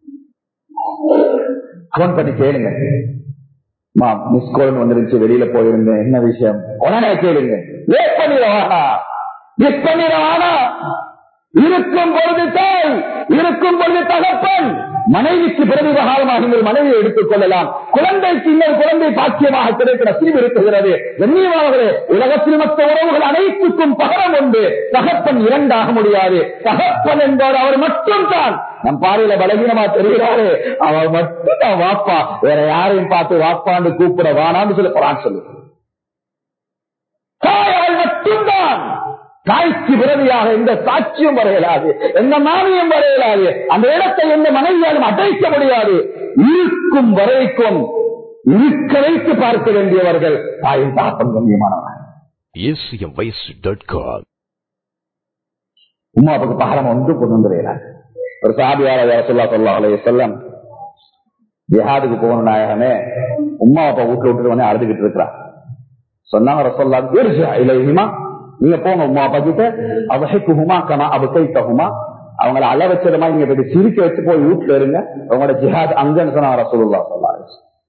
போன் பண்ணி கேளுங்க மிஸ் கோல் வந்துருச்சு வெளியில போயிருந்தேன் என்ன விஷயம் உடனே கேளுங்க லேட் பண்ணிடவானா மிஸ் பண்ணிடவானா இருக்கும் பொழுது தாய் இருக்கும் பொழுது தகப்பன் மனைவிக்கு பிரதிபகாரமாக நீங்கள் மனைவியை எடுத்துக் கொள்ளலாம் குழந்தைக்கு இன்னொரு குழந்தை பாக்கியமாக கிடைக்கிற சீர் இருக்குகிறது கண்ணியமானவர்களே உலகத்தில் மற்ற உறவுகள் அனைத்துக்கும் பகரம் உண்டு தகப்பன் இரண்டாக முடியாது தகப்பன் என்பவர் அவர் மட்டும் தான் நம் பாறையில பலகீனமா தெரிகிறாரு அவர் மட்டும் தான் வாப்பா வேற யாரையும் பார்த்து வாப்பான்னு கூப்பிட வானான்னு சொல்லி போறான்னு சொல்லு தாய் அவள் மட்டும்தான் தாய்க்கு விரதியாக எந்த சாட்சியும் வரையலாது எந்த மானியம் வரையலாது அந்த இடத்தை எந்த மனைவியாலும் அடைக்க முடியாது இருக்கும் வரைக்கும் இருக்க வைத்து பார்க்க வேண்டியவர்கள் தாயின் தாக்கம் கண்ணியமானவர்கள் acmvoice.com உமாவுக்கு பாரம் ஒன்று கொண்டு வந்துடுகிறார் ஒரு சாபியார சொல்லா சொல்லா அலைய செல்லம் ஜிஹாதுக்கு போன நாயகமே உமா அப்பா வீட்டுல விட்டுட்டு வந்து அழுதுகிட்டு இருக்கிறான் சொன்னாங்க ரசோல்லா இலையுமா நீங்க போங்க உமா அப்பா கிட்ட அவகைக்குமா கமா அபகைத்தகுமா அவங்கள அழ வச்சதுமா நீங்க போய் சிரிக்க வச்சு போய் வீட்டுல இருங்க உங்களோட ஜிஹாத் அங்கன்னு சொன்னாங்க ரசோல்லா சொல்லாரு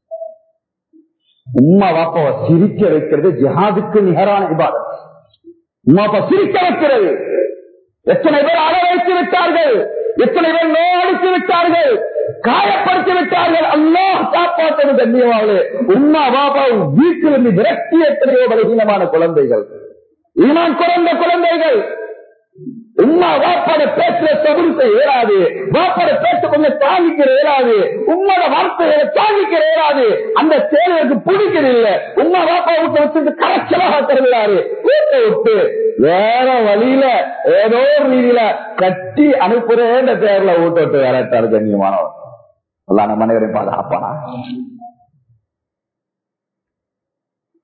உம்மா வாப்பாவை சிரிக்க வைக்கிறது ஜிஹாதுக்கு நிகரான இபாதத் உம்மா அப்பா சிரிக்க வைக்கிறது எத்தனை பேர் அழ வைத்து விட்டார்கள் எத்தனை பேர் நோடித்து விட்டார்கள் காயப்படுத்தி விட்டார்கள் அல்லாஹ் காப்பாற்றது கண்ணியமாகவே உம்மா பாபா வீட்டிலிருந்து விரட்டி எத்தனையோ பலகீனமான குழந்தைகள் ஈமான் குறைந்த குழந்தைகள் உம்மா வாப்பாட பேசுற சகுனத்தை ஏறாது வாப்பாட பேச கொஞ்சம் தாங்கிக்கிற ஏறாது உம்மோட வார்த்தைகளை தாங்கிக்கிற ஏறாது அந்த தேவைக்கு பிடிக்கிறதில்ல உம்மா வாப்பா விட்டு வச்சுட்டு கரைச்சலாக தருகிறாரு வீட்டை விட்டு வேற வழியில ஏதோ ஒரு ரீதியில கட்டி அனுப்புறேன் தேர்ல வீட்டை விட்டு வேறாட்டாரு கண்ணியமானவர் எல்லாம் நம்ம அனைவரையும் பாதுகாப்பானா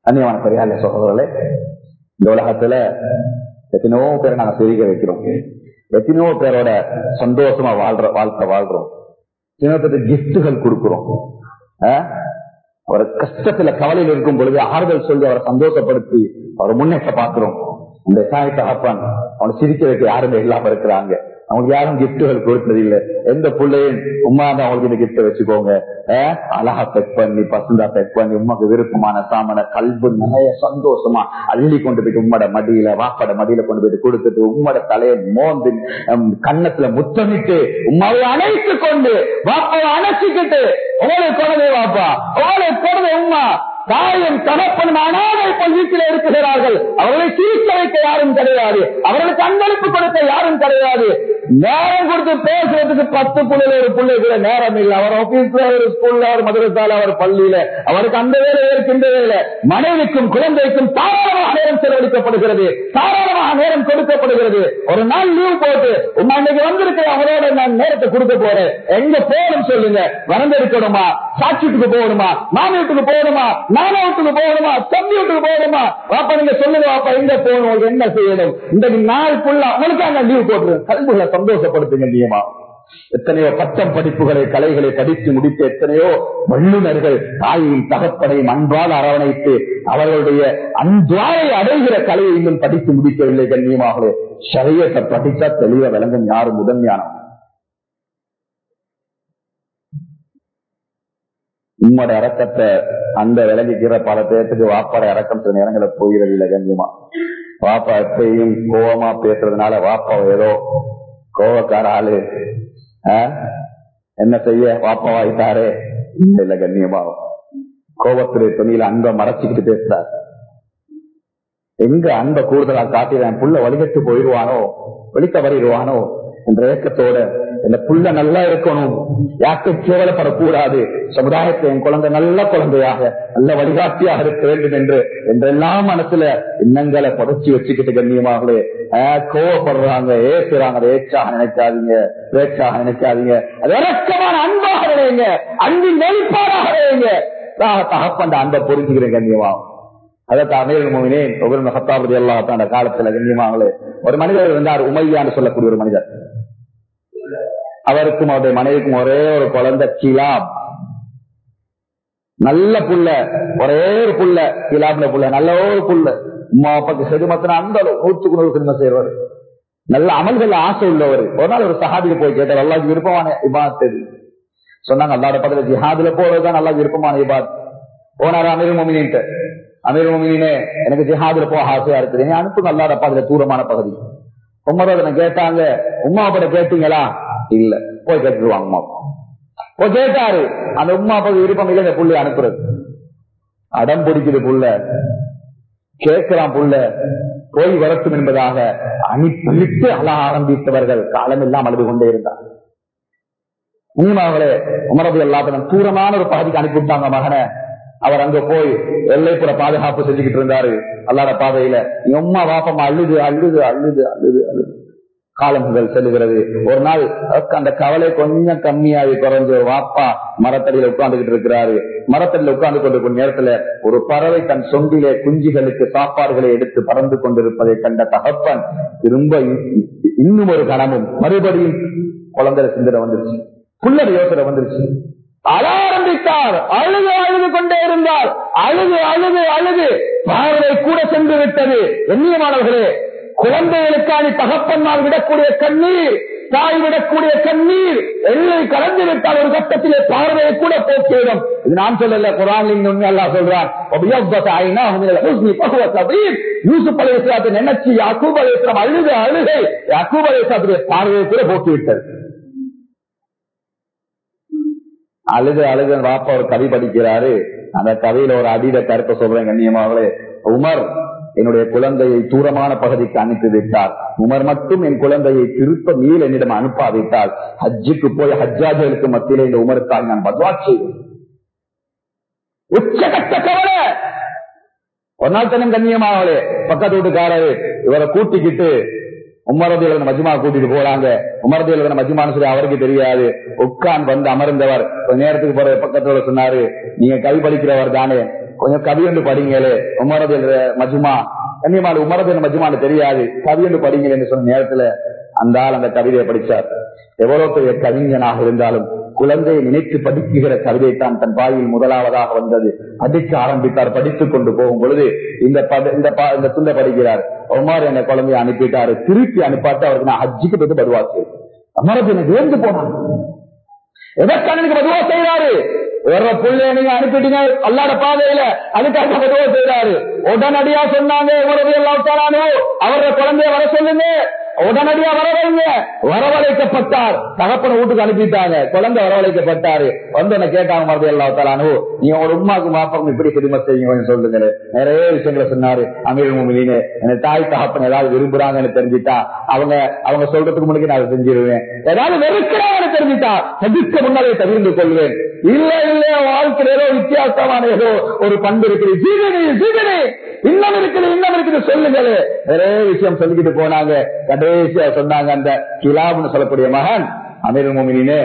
அந்நியமான பெரியால சகோதரர்களே இந்த உலகத்துல எத்தனையோ பேரை நாங்க சிரிக்க வைக்கிறோம் எத்தனையோ பேரோட சந்தோஷமா வாழ்ற வாழ்க்கை வாழ்றோம் எத்தனையோ பேருக்கு கிஃப்டுகள் கொடுக்கிறோம் ஆஹ்? அவர் கஷ்டத்துல கவலையில் இருக்கும் பொழுது ஆறுதல் சொல்லி அவரை சந்தோஷப்படுத்தி அவர் முன்னேற்ற பாக்குறோம் இந்த சாய் தகப்பான் அவனை சிரிக்க வைக்க யாருமே இல்லாம இருக்கிறாங்க அவங்களுக்கு யாரும் கிஃப்டுகள் கொடுத்தது இல்ல எந்த பிள்ளையும் உமா தான் அவங்களுக்கு இந்த கிஃப்ட் வச்சுக்கோங்க ஆஹ்? அழகா பெக் பண்ணி பசுந்தா பெக் பண்ணி உமாக்கு விருப்பமான சாமான கல்பு நிறைய சந்தோஷமா அள்ளி கொண்டு போயிட்டு உம்மோட மடியில வாப்பட மடியில கொண்டு போயிட்டு கொடுத்துட்டு உம்மோட தலையை மோந்து ஹம், கன்னத்துல முத்தமிட்டு உமாவை அணைத்து கொண்டு வாப்பாவை அணைச்சிக்கிட்டு உங்களை குழந்தை வாப்பா உங்களை குழந்தை உமா தாயும் தகப்பனும் அனாதை போல் வீட்டில் இருக்கிறார்கள் அவர்களை சிரிக்க வைக்க யாரும் கிடையாது அவர்களுக்கு அன்பளிப்பு கொடுக்க யாரும் கிடையாது நேரம் கொடுத்து பேசுறதுக்கு பத்து புள்ளையில ஒரு பிள்ளை கூட நேரம் இல்லை அவர் ஆபீஸ்ல ஒரு ஸ்கூல்ல அவர் மதுரத்தால அவர் பள்ளியில அவருக்கு அந்த வேலை இருக்கின்ற வேலை மனைவிக்கும் குழந்தைக்கும் தாராளமாக நேரம் செலவழிக்கப்படுகிறது தாராளமாக நேரம் கொடுக்கப்படுகிறது ஒரு நாள் லீவ் போட்டு உமா இன்னைக்கு வந்திருக்கிற அவரோட நான் நேரத்தை கொடுக்க போறேன் எங்க போகணும் சொல்லுங்க வரந்தெடுக்கணுமா சாட்சி வீட்டுக்கு போகணுமா மாமி வீட்டுக்கு போகணுமா நானா வீட்டுக்கு போகணுமா தம்பி வீட்டுக்கு போகணுமா வாப்பா நீங்க சொல்லுங்க வாப்பா எங்க போகணும் உங்களுக்கு என்ன செய்யணும் இன்றைக்கு நாள் ஃபுல்லா அவனுக்காக லீவ் போட்டுரு கல்விகளை சந்தோஷப்படுத்துங்க நியமா எத்தனையோ பட்டம் படிப்புகளை கலைகளை படித்து முடித்த எத்தனையோ வல்லுநர்கள் தாயையும் தகப்பனையும் அன்பால் அரவணைத்து அவர்களுடைய அன்பாலை அடைகிற கலையை இன்னும் படித்து முடிக்கவில்லை கண்ணியமாகவே சரியத்தை படித்தா தெளிவ விளங்கும் யாரும் முதன்மையானவன் உம்மோட இறக்கத்தை அந்த விலகிக்கிற பல பேர்த்துக்கு வாப்பாட இறக்கம் சில நேரங்கள போகிறது இல்லை கண்ணியமா வாப்பா எப்பயும் கோவமா பேசுறதுனால வாப்பா ஏதோ கோவக்கார ஆளு ஆ? என்ன செய்ய வாப்பா வாய்த்தாரே இல்ல இல்ல கண்ணியமா கோபத்துடைய துணியில அன்பை மறைச்சுக்கிட்டு பேசுறார் எங்க அன்பை கூடுதலா காட்டிடுறேன் புள்ள வழிகட்டு போயிடுவானோ வெளித்த வரிடுவானோ என்ற ஏக்கத்தோட இந்த புள்ள நல்லா இருக்கணும் யாருக்கும் கேவலப்படக்கூடாது சமுதாயத்தை என் குழந்தை நல்ல குழந்தையாக நல்ல வழிகாட்டியாக இருக்க வேண்டும் என்று என்றெல்லாம் மனசுல எண்ணங்களை புதைச்சி வச்சுக்கிட்டு கண்ணியமாகவே ஆஹ், கோவப்படுறாங்க ஏசுறாங்க அதை ஏச்சாக நினைக்காதீங்க பேச்சாக நினைக்காதீங்க அது இறக்கமான அன்பாக நினைங்க அன்பின் வெளிப்பாடாக நினைங்க தகப்பண்ட அன்பை புரிஞ்சுக்கிறேன் கண்ணியமாகும் அதாவது அமீர் மோமினே ஒவ்வொரு ஹத்தாபதி அல்லா அந்த காலத்துல கண்ணியமாங்களே ஒரு மனிதர் இருந்தார் உமையான்னு சொல்லக்கூடிய ஒரு மனிதர் அவருக்கும் அவருடைய மனைவிக்கும் ஒரே ஒரு குழந்தை கிலாப் நல்ல புள்ள ஒரே ஒரு புள்ள கிலாப்ல புள்ள நல்ல ஒரு புள்ள உமா அப்பாக்கு செதுமத்தின அந்த அளவு நூற்றுக்கு நூறு சினிமா செய்வார் நல்ல அமல்கள் ஆசை உள்ளவர் ஒரு நாள் ஒரு சஹாபிக்கு போய் கேட்டார் அல்லாஹ் விருப்பமான இபாத் எது சொன்னாங்க அல்லாட பக்கத்துல ஜிஹாதுல போறதுதான் நல்லா விருப்பமான இபாத் போனார் அமீர் மோமினின்ட்டு அமீர் மோமினே எனக்கு ஜிஹாதுல போக ஆசையா இருக்குது நீ அனுப்புங்க அல்லாட பக்கத்துல தூரமான பகுதி உமரோட கேட்டாங்க உமா அப்பட கேட்டீங்களா இல்ல போய் கேட்டுருவாங்க உமா போய் கேட்டாரு அந்த உமா அப்பா விருப்பம் இல்லை இந்த புள்ளி அனுப்புறது அடம் பிடிக்குது புள்ள கேட்கிறான் புள்ள போய் வரட்டும் என்பதாக அனுப்பிவிட்டு அழ ஆரம்பித்தவர்கள் காலமெல்லாம் அழுது கொண்டே இருந்தார் உண்மையாகவே உமரது எல்லாத்திலும் தூரமான ஒரு பகுதிக்கு அனுப்பிவிட்டாங்க மகனை அவர் அங்க போய் எல்லைப்புற பாதுகாப்பு செஞ்சுக்கிட்டு இருந்தாரு அல்லாட பாதையில எங்க அம்மா வாப்பம்மா அழுது அழுது அழுது அழுது அழுது காலங்கள் செல்லுகிறது ஒரு நாள் அவருக்கு அந்த கவலை கொஞ்சம் கம்மியாகி குறைஞ்சு வாப்பா மரத்தடியில உட்கார்ந்துகிட்டு இருக்கிறாரு மரத்தடியில உட்கார்ந்து கொண்டிருக்கும் நேரத்துல ஒரு பறவை தன் சொந்திலே குஞ்சுகளுக்கு சாப்பாடுகளை எடுத்து பறந்து கொண்டிருப்பதை கண்ட தகப்பன் திரும்ப இ- இன்னும் ஒரு கணமும் மறுபடியும் குழந்தை சிந்தனை வந்துருச்சு புள்ளட யோசனை வந்துருச்சு அழ ஆரம்பித்தார் அழுது அழுது கொண்டே இருந்தார் அழுது அழுது அழுது பார்வை கூட சென்று விட்டது எண்ணியமானவர்களே குழந்தைகளுக்கான தகப்பன்மார் விடக்கூடிய கண்ணீர் தாய் விடக்கூடிய கண்ணீர் எல்லை கலந்து விட்டால் ஒரு கட்டத்திலே பார்வையை கூட போக்கிவிடும் இது நான் சொல்லல குரான் உண்மை அல்லா சொல்றான் وَبِيَضَّتْ عَيْنَاهُ مِنَ الْحُزْنِ فَهُوَ كَظِيمٌ யூசுப் அலைஹிஸ்ஸலாத்தை நினைச்சு யாக்கூப் அலைஹிஸ்ஸலாம் அழுது அழுகை யாக்கூப் அலைஹிஸ்ஸலாத்துடைய பார்வையை கூட போக்கிவிட்டது அழுது அழுது வாப்பா ஒரு கவி படிக்கிறாரு அந்த கவியில ஒரு அடித கருத்தை சொல்றேன் கண்ணியமாகவே உமர் என்னுடைய குழந்தையை தூரமான பகுதிக்கு அனுப்பி விட்டார் உமர் மட்டும் என் குழந்தையை திருப்ப நீல் என்னிடம் அனுப்பாவிட்டால் ஹஜ்ஜுக்கு போய் ஹஜ்ஜாஜர்களுக்கு மத்தியிலே இந்த உமருக்காக நான் பத்வா செய்வேன் உச்சகட்ட கவலை ஒரு நாள் தனம் கண்ணியமாகலே பக்கத்து வீட்டுக்காரரு இவரை கூட்டிக்கிட்டு உமரதி எழுதின மஜ்மா கூட்டிட்டு போறாங்க உமரதி எழுதின மஜ்மான்னு சொல்லி அவருக்கு தெரியாது உட்கார்ந்து வந்து அமர்ந்தவர் கொஞ்ச நேரத்துக்கு போற பக்கத்துல சொன்னாரு நீங்க கவி படிக்கிறவர் தானே கொஞ்சம் கவி ஒன்று படிங்களே உமரது மஜுமா கண்ணியமான உமரது மஜுமான்னு தெரியாது கவி ஒன்று படிங்களேன்னு சொன்ன நேரத்துல அந்த ஆள் அந்த கவிதையை படிச்சார் எவ்வளவு பெரிய கவிஞனாக இருந்தாலும் குழந்தையை நினைத்து படிக்குகிற கவிதை தான் தன் வாயில் முதலாவதாக வந்தது படிக்க ஆரம்பித்தார் படித்துக் கொண்டு போகும் பொழுது இந்த பத- இந்த பா- இந்த துண்டை படிக்கிறார் உமார் என்ற குழந்தையை அனுப்பிட்டாரு திருப்பி அனுப்பாட்டு அவருக்கு நான் ஹஜ்ஜிக்கு போயிட்டு பதுவாச்சு அமரது எனக்கு வேந்து போனான் எதற்கான எனக்கு பதுவா செய்யறாரு வேற புள்ளைய நீங்க அனுப்பிட்டீங்க அல்லாட பாதையில அதுக்காக பதுவா செய்யறாரு உடனடியா சொன்னாங்க இவரது எல்லாம் தானோ அவரோட குழந்தைய வர சொல்லுங்க உடனடியா வர வைங்க வரவழைக்கப்பட்டார் தகப்பனை வீட்டுக்கு அனுப்பிட்டாங்க குழந்தை வரவழைக்கப்பட்டாரு வந்து என்ன கேட்டாங்க மறுபடியும் எல்லா தலானோ நீ உங்களோட உமாக்கு மாப்பம் இப்படி திரும்ப செய்யுங்க சொல்லுங்க நிறைய விஷயங்களை சொன்னாரு அமீர் முமிலின்னு என்ன தாய் தகப்பன் ஏதாவது விரும்புறாங்கன்னு தெரிஞ்சுட்டா அவங்க அவங்க சொல்றதுக்கு முன்னாடி நான் அதை செஞ்சிருவேன் ஏதாவது வெறுக்கிறாங்கன்னு தெரிஞ்சுட்டா சதிக்க முன்னாலே தெரிந்து கொள்வேன் இல்ல இல்ல வாழ்க்கையில ஏதோ வித்தியாசமான ஏதோ ஒரு பண்பு இருக்குது ஜீவனி ஜீவனி இன்னும் இருக்குது இன்னும் இருக்குது சொல்லுங்களே நிறைய விஷயம் சொல்லிக்கிட்டு போனாங்க கடைசியா சொன்னாங்க அந்த கிலாப்னு சொல்லக்கூடிய மகன் அமீர் மோமினே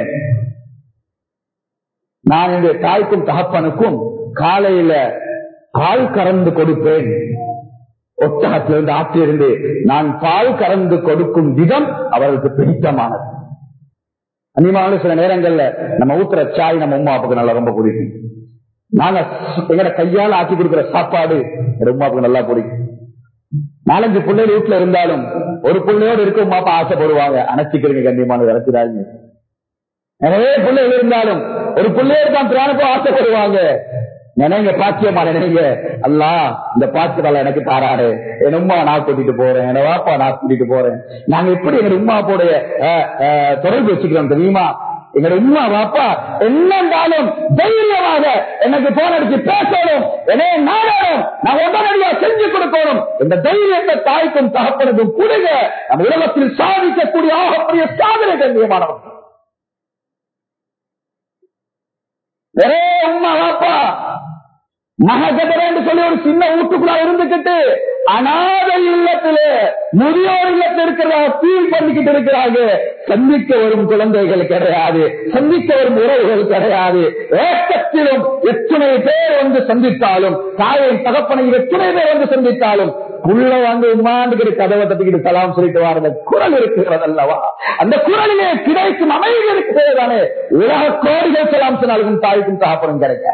நான் இந்த தாய்க்கும் தகப்பனுக்கும் காலையில பால் கறந்து கொடுப்பேன் ஒட்டகத்திலிருந்து ஆற்றிலிருந்து நான் பால் கறந்து கொடுக்கும் விதம் அவர்களுக்கு பிடித்தமானது அந்நியமான சில நேரங்கள்ல நம்ம ஊத்துற சாய் நம்ம உமா அப்பாவுக்கு நல்லா ரொம்ப பிடிக்கும் நாங்க எங்கட கையால ஆக்கி கொடுக்கிற சாப்பாடு எங்க உமாவுக்கு நல்லா பிடிக்கும் நாலஞ்சு பிள்ளைகள் வீட்டுல இருந்தாலும் ஒரு பிள்ளையோடு இருக்க உமா அப்பா ஆசைப்படுவாங்க அணைச்சிக்கிறீங்க கண்ணியமான இறக்கிறாங்க நிறைய பிள்ளைகள் இருந்தாலும் ஒரு பிள்ளையோடு தான் பிராணப்போ ஆசைப்படுவாங்க நினைங்க பாக்கியமா நினைங்க அல்லா இந்த பாக்கியத்தால எனக்கு தாராரு என் உமா நான் கூட்டிட்டு போறேன் என் வாப்பா நான் கூட்டிட்டு போறேன் நாங்க எப்படி எங்க உமா போடைய தொடர்பு வச்சுக்கிறோம் தெரியுமா எங்க உமா வாப்பா என்னண்டாலும் தைரியமாக எனக்கு போன் அடிச்சு பேசணும் என்னைய நாடணும் நான் உடனடியா செஞ்சு கொடுக்கணும் இந்த தைரியத்தை தாய்க்கும் தகப்பனுக்கும் கொடுங்க நம்ம உலகத்தில் சாதிக்கக்கூடிய ஆகக்கூடிய சாதனை கண்ணியமானவன் நிறைய உமா வாப்பா மககதரன்னு சொல்லி ஒரு சின்ன வீட்டுக்குள்ள இருந்துகிட்டு அநாத இல்லத்திலே முதியோர் இல்லத்தில் இருக்கிறதா ஃபீல் பண்ணிக்கிட்டு இருக்கிறாங்க சந்திக்க வரும் குழந்தைகள் கிடையாது சந்திக்க வரும் உறவுகள் கிடையாது ஏக்கத்திலும் எத்தனை பேர் வந்து சந்தித்தாலும் தாயை தகப்பனை எத்தனை பேர் வந்து சந்தித்தாலும் உள்ள வந்து உமாண்டுகிட்டு கதவை தட்டிக்கிட்டு சலாம் சொல்லிட்டு வாருங்க குரல் இருக்கிறது அல்லவா அந்த குரலிலே கிடைக்கும் அமைதி இருக்கிறது தானே உலக கோடிகள் சலாம் சொன்னாலும் தாய்க்கும் தகப்பனும் கிடைக்க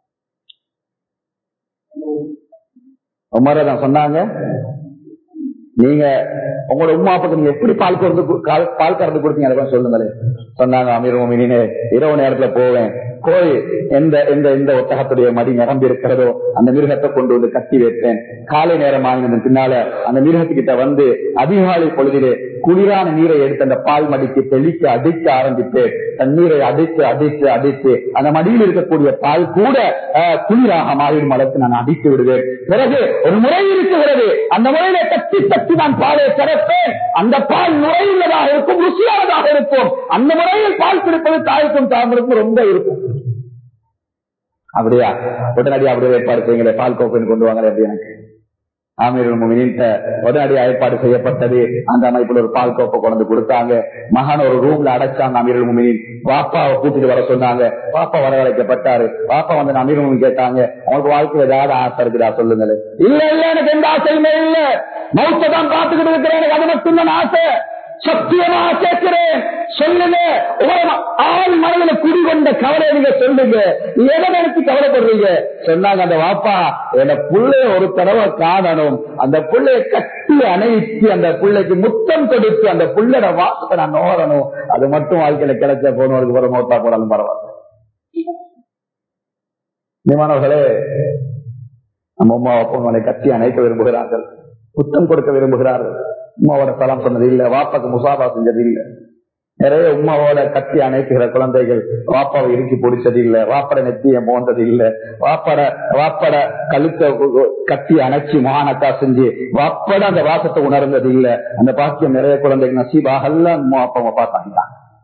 உமரதான் சொன்னாங்க நீங்க உங்களோட உமா அப்பாக்கு நீங்க எப்படி பால் கறந்து கு- கால்- பால் கறந்து கொடுத்தீங்க எனக்கு சொல்லுங்களேன் சொன்னாங்க அமீர் மோமினே இரவு நேரத்துல போவேன் போய் எந்த எந்த எந்த ஒட்டகத்துடைய மடி நிரம்பி இருக்கிறதோ அந்த மிருகத்தை கொண்டு வந்து கட்டி வைப்பேன் காலை நேரம் ஆகினதன் பின்னால அந்த மிருகத்துக்கிட்ட வந்து அதிகாலை பொழுதிலே குளிரான நீரை எடுத்து அந்த பால் மடிக்கு தெளிக்க அடிக்க ஆரம்பித்து தண்ணீரை அடித்து அடித்து அடித்து அந்த மடியில் இருக்கக்கூடிய பால் கூட அஹ், குளிராக மாறிடும் அளவுக்கு நான் அடித்து விடுவேன் பிறகு ஒரு முறை இருக்கிறது அந்த முறையில தட்டி தட்டி நான் பாலை திறப்பேன் அந்த பால் நுழையுள்ளதாக இருக்கும் ருசியானதாக இருக்கும் அந்த முறையில் பால் பிடிப்பது தாய்க்கும் தாமருக்கும் ரொம்ப இருக்கும் அப்படியா உடனடி அப்படியே ஏற்பாடு செய்யுங்களே பால் கோப்பைன்னு கொண்டு வாங்க அப்படி எனக்கு ஆமீர் முமினின்ட்ட உடனடி ஏற்பாடு செய்யப்பட்டது அந்த அமைப்புல ஒரு பால் கோப்பை கொண்டு கொடுத்தாங்க மகன் ஒரு ரூம்ல அடைச்சாங்க அமீர் முமினின் பாப்பாவை கூட்டிட்டு வர சொன்னாங்க பாப்பா வரவழைக்கப்பட்டாரு பாப்பா வந்து அமீர் முமின் கேட்டாங்க அவங்களுக்கு வாழ்க்கையில ஏதாவது ஆசை இருக்குதா சொல்லுங்களேன் இல்ல இல்ல எனக்கு எந்த ஆசையுமே இல்ல மௌத்த தான் பார்த்துக்கிட்டு இருக்கிறேன் எனக்கு அது மட்டும்தான் ஆசை சத்தியமா கேட்கிறேன் சொல்லுங்க உங்க ஆள் மனதில் குடிகொண்ட கவலை நீங்க சொல்லுங்க எதை நினைச்சு கவலைப்படுறீங்க சொன்னாங்க அந்த வாப்பா என் புள்ளைய ஒரு தடவை காணணும் அந்த புள்ளைய கட்டி அணைத்து அந்த புள்ளைக்கு முத்தம் கொடுத்து அந்த புள்ளையோட வாசத்தை நான் நோரணும் அது மட்டும் வாழ்க்கையில கிடைச்ச போனவருக்கு ஒரு மோத்தா போனாலும் பரவாயில்ல நிமானவர்களே நம்ம அம்மா அப்பா கட்டி அணைக்க விரும்புகிறார்கள் புத்தம் கொடுக்க விரும்புகிறார்கள் உமாவோட சலாம் சொன்னது இல்ல வாப்பாக்கு முசாபா செஞ்சது இல்ல நிறைய உமாவோட கட்டி அணைக்கிற குழந்தைகள் வாப்பாவை இறுக்கி பிடிச்சது இல்ல வாப்பட நெத்திய போன்றது இல்ல வாப்பட வாப்பட கழுத்த கட்டி அணைச்சி மகானக்கா செஞ்சு வாப்பட அந்த வாசத்தை உணர்ந்தது இல்ல அந்த பாக்கியம் நிறைய குழந்தைகள் நசீபாகல்ல உமா அப்பா பார்த்தாங்க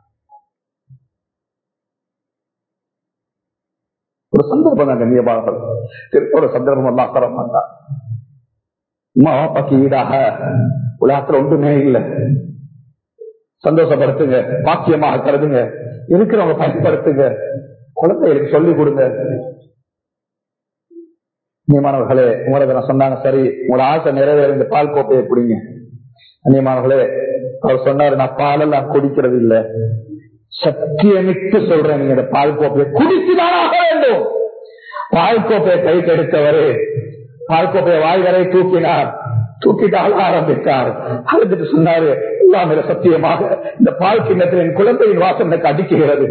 ஒரு சந்தர்ப்பம் தான் கண்ணியமாக ஒரு சந்தர்ப்பம் எல்லாம் தர மாட்டான் உமா வாப்பாக்கு ஈடாக உலகத்துல ஒன்றுமே இல்லை சந்தோஷப்படுத்துங்க பாக்கியமாக கருதுங்க இருக்கிறவங்க பயன்படுத்துங்க குழந்தைகளுக்கு சொல்லிக் கொடுங்க நியமானவர்களே உங்களுக்கு நான் சொன்னாங்க சரி உங்களோட ஆசை நிறைவேற இந்த பால் கோப்பையை குடிங்க நியமானவர்களே அவர் சொன்னாரு நான் பாலெல்லாம் குடிக்கிறது இல்ல சத்தியமிட்டு சொல்றேன் நீங்க இந்த பால் கோப்பையை குடிச்சுதான் ஆக வேண்டும் பால் கோப்பையை கைக்கு எடுத்தவரு பால் கோப்பையை வாய் வரை தூக்கினார் தூக்கிட்டு அழ ஆரம்பித்தார் அழுதுட்டு சொன்னாரு எல்லாமே சத்தியமாக இந்த பால் கிண்ணத்தில் என் குழந்தையின் வாசம் எனக்கு அடிக்குகிறது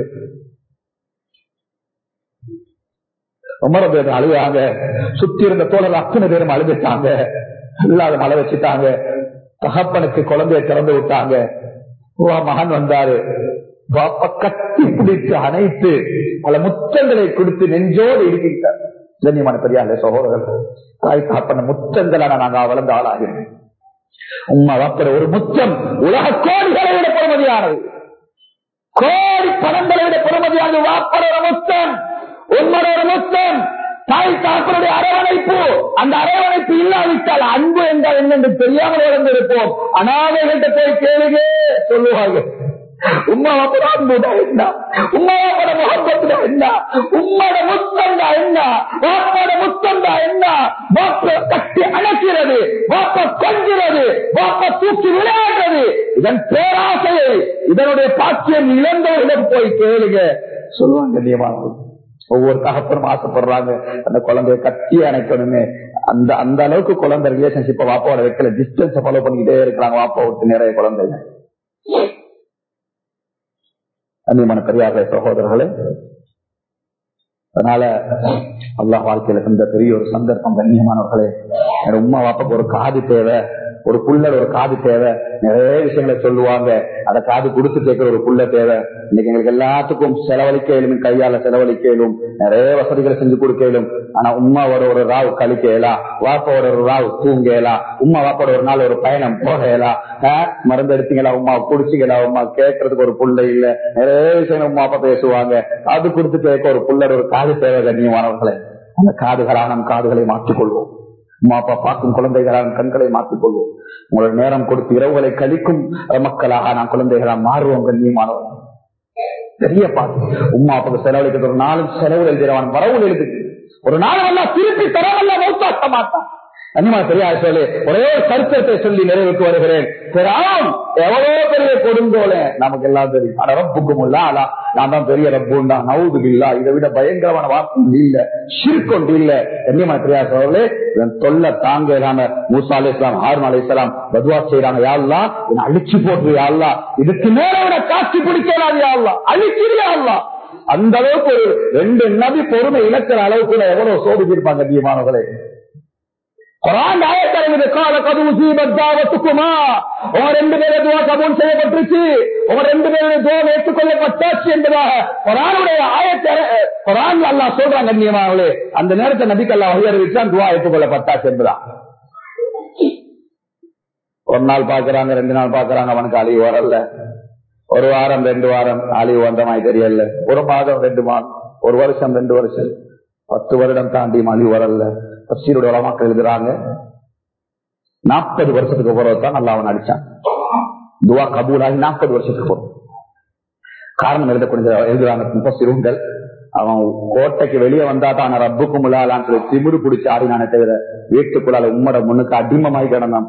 ரொம்ப பேர் அழுகாங்க சுத்தி இருந்த தோழர் அத்தனை பேரும் அழுதுட்டாங்க இல்லாத மழை வச்சுட்டாங்க தகப்பனுக்கு குழந்தைய திறந்து விட்டாங்க உவா மகன் வந்தாரு பாப்பா கட்டி பிடித்து அணைத்து பல முத்தங்களை கொடுத்து நெஞ்சோடு இருக்கின்றார் கண்ணியமான பெரியார் சகோதரர்கள் தாய் தாப்பன முத்தங்களான நாங்க வளர்ந்த ஆளாகிறோம் உண்மை வாப்பட ஒரு முத்தம் உலக கோடிகளை விட பெருமதியானது கோடி பணங்களை விட பெருமதியானது வாப்பட ஒரு முத்தம் உண்மையோட ஒரு முத்தம் தாய் தாப்பனுடைய அரவணைப்பு அந்த அரவணைப்பு இல்லாவிட்டால் அன்பு என்றால் என்னென்று தெரியாமல் வளர்ந்திருப்போம் அனாதைகள்கிட்ட போய் கேளுங்க சொல்லுவாங்க உம்மாவோட அன்புடா என்ன உம்மாவோட முகப்பத்துடா என்ன உம்மோட முத்தம்டா என்ன வாப்போட முத்தம்டா என்ன வாப்ப கட்டி அணைக்கிறது வாப்ப கொஞ்சிறது வாப்ப தூக்கி விளையாடுறது இதன் பேராசையை இதனுடைய பாக்கியம் இழந்தவர்களிடம் போய் கேளுங்க சொல்லுவாங்க நியமானது ஒவ்வொரு தகப்பனும் ஆசைப்படுறாங்க அந்த குழந்தைய கட்டி அணைக்கணுமே அந்த அந்த அளவுக்கு குழந்தை ரிலேஷன்ஷிப்பை வாப்பாவோட வைக்கல டிஸ்டன்ஸ் ஃபாலோ பண்ணிக்கிட்டே இருக்கிறாங்க வாப்பா விட்டு நிறைய குழந்தைங்க அந்நியமான பெரியார்களே சகோதரர்களே அதனால அல்லாஹ் வாழ்க்கையில இருந்த பெரிய ஒரு சந்தர்ப்பம் கண்ணியமானவர்களே என் உமா வாப்பாக்கு ஒரு காது தேவை ஒரு புள்ளர் ஒரு காது தேவை நிறைய விஷயங்களை சொல்லுவாங்க அதை காது கொடுத்து கேட்கிற ஒரு புள்ள தேவை இன்னைக்கு எங்களுக்கு எல்லாத்துக்கும் செலவழிக்க இயலும் கையால செலவழிக்க இயலும் நிறைய வசதிகளை செஞ்சு கொடுக்க இயலும் ஆனா உமாவோட ஒரு ராவ் கழிக்க இயலாம் வாப்பாவோட ஒரு ராவ் தூங்க இயலாம் உமா வாப்பாவோட ஒரு நாள் ஒரு பயணம் போக இயலாம் ஆஹ், மருந்து எடுத்தீங்களா உமா குடிச்சீங்களா உமா கேட்கறதுக்கு ஒரு புள்ள இல்ல நிறைய விஷயங்கள் உமா அப்பா பேசுவாங்க காது கொடுத்து கேட்க ஒரு புள்ளர் ஒரு காது தேவை கண்ணியமானவர்களே அந்த காதுகளால் நம் காதுகளை மாற்றிக்கொள்வோம் அம்மா அப்பா பார்க்கும் குழந்தைகளால் கண்களை மாற்றிக் கொள்வோம் உங்களோட நேரம் கொடுத்து இரவுகளை கழிக்கும் மக்களாக நாம் குழந்தைகளாக மாறுவோம் கண்ணியமானவர்கள் பெரிய பாட்டு உமா அப்பாவுக்கு செலவழிக்கிறது ஒரு நாளும் செலவு எழுதிறவன் வரவு எழுது ஒரு நாள் எல்லாம் திருப்பி தரவல்ல மௌத்தாக்க மாட்டான் கண்ணியமான பெரிய சொல்லி ஒரே ஒரு சரித்திரத்தை சொல்லி நிறைவுக்கு வருகிறேன் பிறாம் எவ்வளவு பெரிய கொடுங்கோல நமக்கு எல்லாம் தெரியும் ஆனா ரப்புக்கும் இல்ல ஆனா நான் தான் பெரிய ரப்புண்டா நவுது இல்ல இதை விட பயங்கரமான வாக்கு இல்ல சிற்கொண்டு இல்ல கண்ணியமான பெரிய சொல்லி இதன் தொல்லை தாங்க இல்லாம மூசா அலி இஸ்லாம் ஹாரூன் அலி இஸ்லாம் பதுவா செய்யறாங்க யாருலாம் என்னை அழிச்சு போட்டு யாருலாம் இதுக்கு மேல விட காட்சி பிடிக்கிறாரு யாருலாம் அழிச்சிரியா அந்த அளவுக்கு ஒரு ரெண்டு நபி பொறுமை இழக்கிற அளவுக்கு எவ்வளவு சோதிச்சிருப்பாங்க கண்ணியமானவர்களே குரான் ஆயத்தரங்குது கால கது முசீபத்தாவத்துக்குமா உங்க ரெண்டு பேரும் துவா கபூல் செய்யப்பட்டுருச்சு உங்க ரெண்டு பேரும் துவா ஏற்றுக்கொள்ளப்பட்டாச்சு என்பதாக குரானுடைய ஆயத்த குரான் அல்லா சொல்றாங்க கண்ணியமானவர்களே அந்த நேரத்தை நபிக்கு அல்லா வழி அறிவிச்சான் துவா ஏற்றுக்கொள்ளப்பட்டாச்சு என்பதா ஒரு நாள் பாக்குறாங்க ரெண்டு நாள் பாக்குறாங்க அவனுக்கு அழிவு வரல ஒரு வாரம் ரெண்டு வாரம் அழிவு வந்த மாதிரி தெரியல ஒரு மாதம் ரெண்டு மாதம் ஒரு வருஷம் ரெண்டு வருஷம் பத்து வருடம் தாண்டி அழிவு வரல தப்சீருடைய உலமாக்கள் எழுதுறாங்க நாற்பது வருஷத்துக்கு போறது தான் நல்லா அவன் அடிச்சான் துவா கபூலாகி நாற்பது வருஷத்துக்கு போறோம் காரணம் எழுதக்கூடிய எழுதுறாங்க முப்பசிருங்கள் அவன் கோட்டைக்கு வெளியே வந்தா தான் ரப்புக்கும் உள்ளாலான்னு சொல்லி திமிரு பிடிச்சு ஆடினானே தவிர வீட்டுக்குள்ளால உம்மட முன்னுக்கு அடிமமாய் கிடந்தான்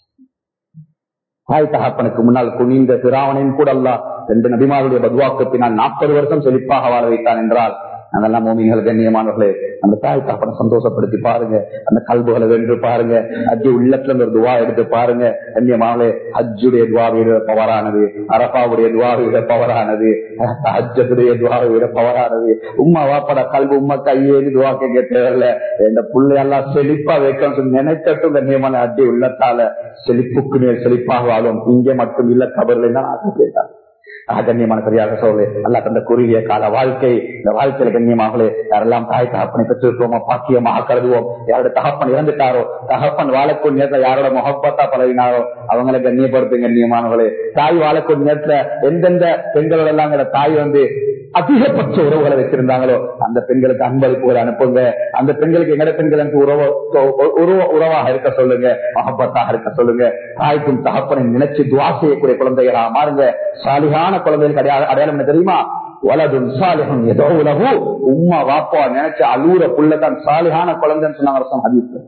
தாய் தகப்பனுக்கு முன்னால் குனிந்த திராவணையும் கூட அல்ல ரெண்டு நபிமாருடைய பத்வாக்கத்தினால் நாற்பது வருஷம் செழிப்பாக வாழ வைத்தான் என்றால் அதெல்லாம் மோமிகள் கண்ணியமானவர்களே அந்த தாய் தகப்பனை சந்தோஷப்படுத்தி பாருங்க அந்த கல்புகளை வென்று பாருங்க அஜி உள்ளத்துல இருந்து ஒரு துவா எடுத்து பாருங்க கண்ணியமானே அஜுடைய துவாவை விட பவரானது அரபாவுடைய துவாவை விட பவரானது அஜத்துடைய துவாவை விட பவரானது உம்மா வாப்பட கல்வி உம்மா கையேறி துவா கேட்க தேவையில்ல இந்த பிள்ளையெல்லாம் செழிப்பா வைக்கணும் சொல்லி நினைக்கட்டும் கண்ணியமான அஜி உள்ளத்தால செழிப்புக்கு மேல் செழிப்பாக வாழும் இங்கே மட்டும் இல்ல கபர்ல தான் ஆசை கேட்டான் கண்ணியமான சரியாக சொல்லு அல்லா தந்த குறுகிய கால வாழ்க்கை இந்த வாழ்க்கையில கண்ணியமாகலே யாரெல்லாம் தாய் தகப்பனை பெற்றிருக்கோமோ பாக்கியமாக கருதுவோம் யாரோட தகப்பன் இறந்துட்டாரோ தகப்பன் வாழக்கூடிய நேரத்துல யாரோட முகப்பத்தா பழகினாரோ அவங்களை கண்ணியப்படுத்தும் கண்ணியமானவர்களே தாய் வாழக்கூடிய நேரத்துல எந்தெந்த பெண்களோட எல்லாம் தாய் வந்து அதிகபட்ச உறவுகளை வச்சிருந்தாங்களோ அந்த பெண்களுக்கு அன்பளிப்புகளை அனுப்புங்க அந்த பெண்களுக்கு எங்கட பெண்களுக்கு உறவு உறவு உறவாக இருக்க சொல்லுங்க மகப்பத்தாக இருக்க சொல்லுங்க தாய்க்கும் தகப்பனை நினைச்சு துவா செய்யக்கூடிய குழந்தைகளா மாறுங்க சாலிகான குழந்தைகளுக்கு அடையாளம் அடையாளம் என்ன தெரியுமா வலதும் சாலிஹும் ஏதோ உலகு உம்மா வாப்பா நினைச்ச அலூர புள்ளதான் சாலிஹான குழந்தைன்னு சொன்னாங்க ரசம் ஹதீஸ்ல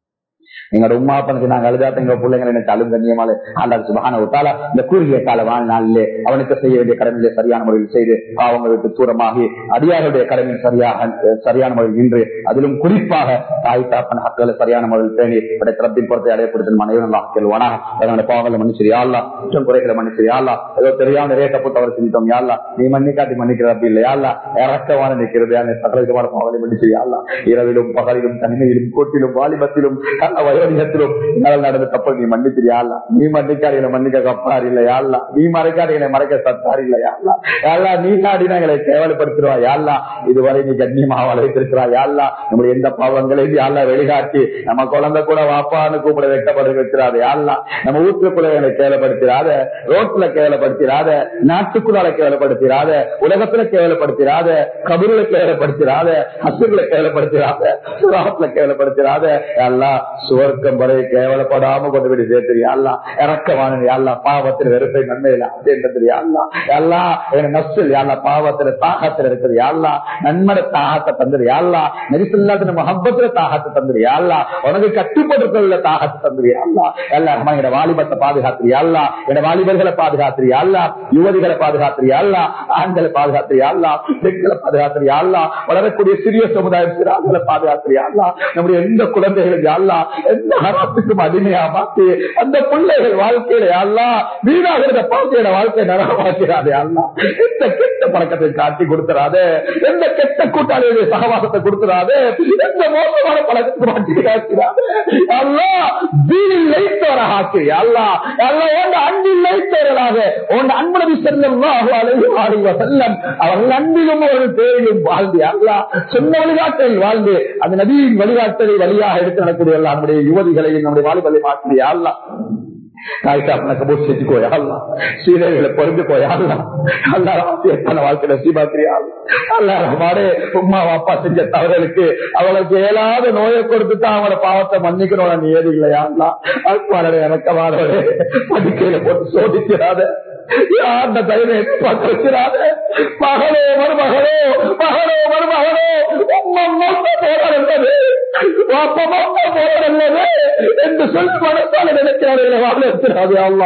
எங்களோட உமா அப்பனுக்கு நாங்க அழுதாத்த எங்க பிள்ளைங்களை எனக்கு அழும் கண்ணியமால ஆண்டாள் சுபகான விட்டால இந்த குறுகிய கால வாழ்நாளிலே அவனுக்கு செய்ய வேண்டிய கடமையிலே சரியான முறையில் செய்து பாவங்களை விட்டு தூரமாகி அடியாருடைய கடமையில் சரியாக சரியான முறையில் நின்று அதிலும் குறிப்பாக தாய் தாப்பன் ஹக்களை சரியான முறையில் பேணி திறப்பின் பொறுத்தை அடையப்படுத்த மனைவி கேள்வானா அதனுடைய பாவங்களை மன்னிச்சு யாழ்லா குற்றம் குறைகளை மன்னிச்சு யாழ்லா ஏதோ தெரியாம நிறைய தப்பு தவறு செஞ்சிட்டோம் யாழ்லா நீ மன்னிக்காட்டி மன்னிக்கிற அப்படி இல்லை யாழ்லா இறக்கமான நிற்கிறது அந்த சகலவிதமான பாவங்களை மன்னிச்சு யாழ்லா இரவிலும் பகலிலும் தனிமையிலும் கூட்டிலும் வாலிபத்திலும் கண்ண வயோதிகத்திலும் என்னால் நடந்த தப்பு நீ மன்னிச்சிரியாள்லா நீ மன்னிக்காரிகளை மன்னிக்க கப்பார் இல்லையா அல்ல நீ மறைக்காரிகளை மறைக்க சத்தார் இல்லையா அல்ல யாழ்லா நீ நாடினா எங்களை கேவலப்படுத்திடுவா யாழ்லா இதுவரை நீ கண்ணியமாக வளர்த்திருக்கிறா யாழ்லா நம்முடைய எந்த பாவங்களையும் யாழ்லா வெளிகாட்டி நம்ம குழந்தை கூட வாப்பான்னு கூப்பிட வைக்கப்பட வைக்கிறாரு யாழ்லா நம்ம வீட்டுக்குள்ள எங்களை கேவலப்படுத்திடாத ரோட்ல கேவலப்படுத்திடாத நாட்டுக்குள்ளால கேவலப்படுத்திடாத உலகத்துல கேவலப்படுத்திடாத கபூர்ல கேவலப்படுத்திடாத ஹசுர்ல கேவலப்படுத்திடாத சுராத்துல கேவலப்படுத்திடாத எல்லாம் சுவர்க்கம் வரை கேவலப்படாம கொண்டு போய் சேர்த்துறியா அல்லா இறக்கமான யாழ்லா பாவத்தில் வெறுப்பை நன்மையில அப்படின்றது யாழ்லா எல்லாம் எங்க நஸ்டில் யாழ்லா பாவத்துல தாகத்துல இருக்குது யாழ்லா நன்மட தாகத்தை தந்துரு யாழ்லா நெரிசல்லாத்தின மஹப்பத்துல தாகத்தை தந்துரு யாழ்லா உனக்கு கட்டுப்படுத்தல தாகத்தை தந்துரு யாழ்லா எல்லாம் எங்க வாலிபத்தை பாதுகாத்துறியா அல்லா என் வாலிபர்களை பாதுகாத்துறியா அல்லா யுவதிகளை பாதுகாத்துறியா அல்லா ஆண்களை பாதுகாத்துறியா அல்லா பெண்களை பாதுகாத்துறியா அல்லா வளரக்கூடிய சிறிய சமுதாயம் சிறார்களை பாதுகாத்துறியா அல்லா நம்முடைய எந்த குழந்தைகளுக்கு அல்லா எந்த ஹராத்துக்கும் அடிமையா மாத்தி அந்த பிள்ளைகள் வாழ்க்கையில அல்லா வீணாகிறத பாத்தியோட வாழ்க்கை நரகமாக்கிறாதே அல்லா எந்த கெட்ட பழக்கத்தை காட்டி கொடுத்துறாதே எந்த கெட்ட கூட்டாளியுடைய சகவாசத்தை கொடுத்துறாதே எந்த மோசமான பழக்கத்தை மாட்டி காக்கிறாதே அல்லா வீணில் லைத்தவராக ஆக்கிறியா அல்லா அல்லா உன் அன்பில் லைத்தவர்களாக உன் அன்புடன் செல்லம் செல்லம் அவர்கள் அன்பிலும் அவர்கள் தேவையும் வாழ்ந்து அல்லா சொன்ன வழிகாட்டலில் வாழ்ந்து அந்த நதியின் வழிகாட்டலை வழியாக எடுத்து நடக்கூடிய எல்லா நம்முடைய யுவதிகளையும் நம்முடைய வாலிபலை மாற்றியா அல்லா காய்ச்சாப்பன கபூர் செஞ்சுக்கோயா அல்லா சீதைகளை பொருந்துக்கோயா அல்லா அல்லா எத்தனை வாழ்க்கையில சீபாத்திரியா அல்லா ரஹ்மானே உமா அப்பா செஞ்ச தவறுகளுக்கு அவளுக்கு இயலாத நோயை கொடுத்துதான் அவங்களோட பாவத்தை மன்னிக்கணும் நீ ஏது இல்லையா அல்லா அல்பாரே எனக்கவாரே படுக்கையில போட்டு சோதிக்கிறாத யார்ந்த தயவை எதிர்பார்த்து வச்சிடாத மகளோ மருமகளோ மகளோ மருமகளோ உம்மா மொத்த போராட என்பது அப்ப மொத்த போராட அல்லது என்று சொல்லி மனசால நினைக்கிறார்கள் வாழ இருக்கிறாது அல்லா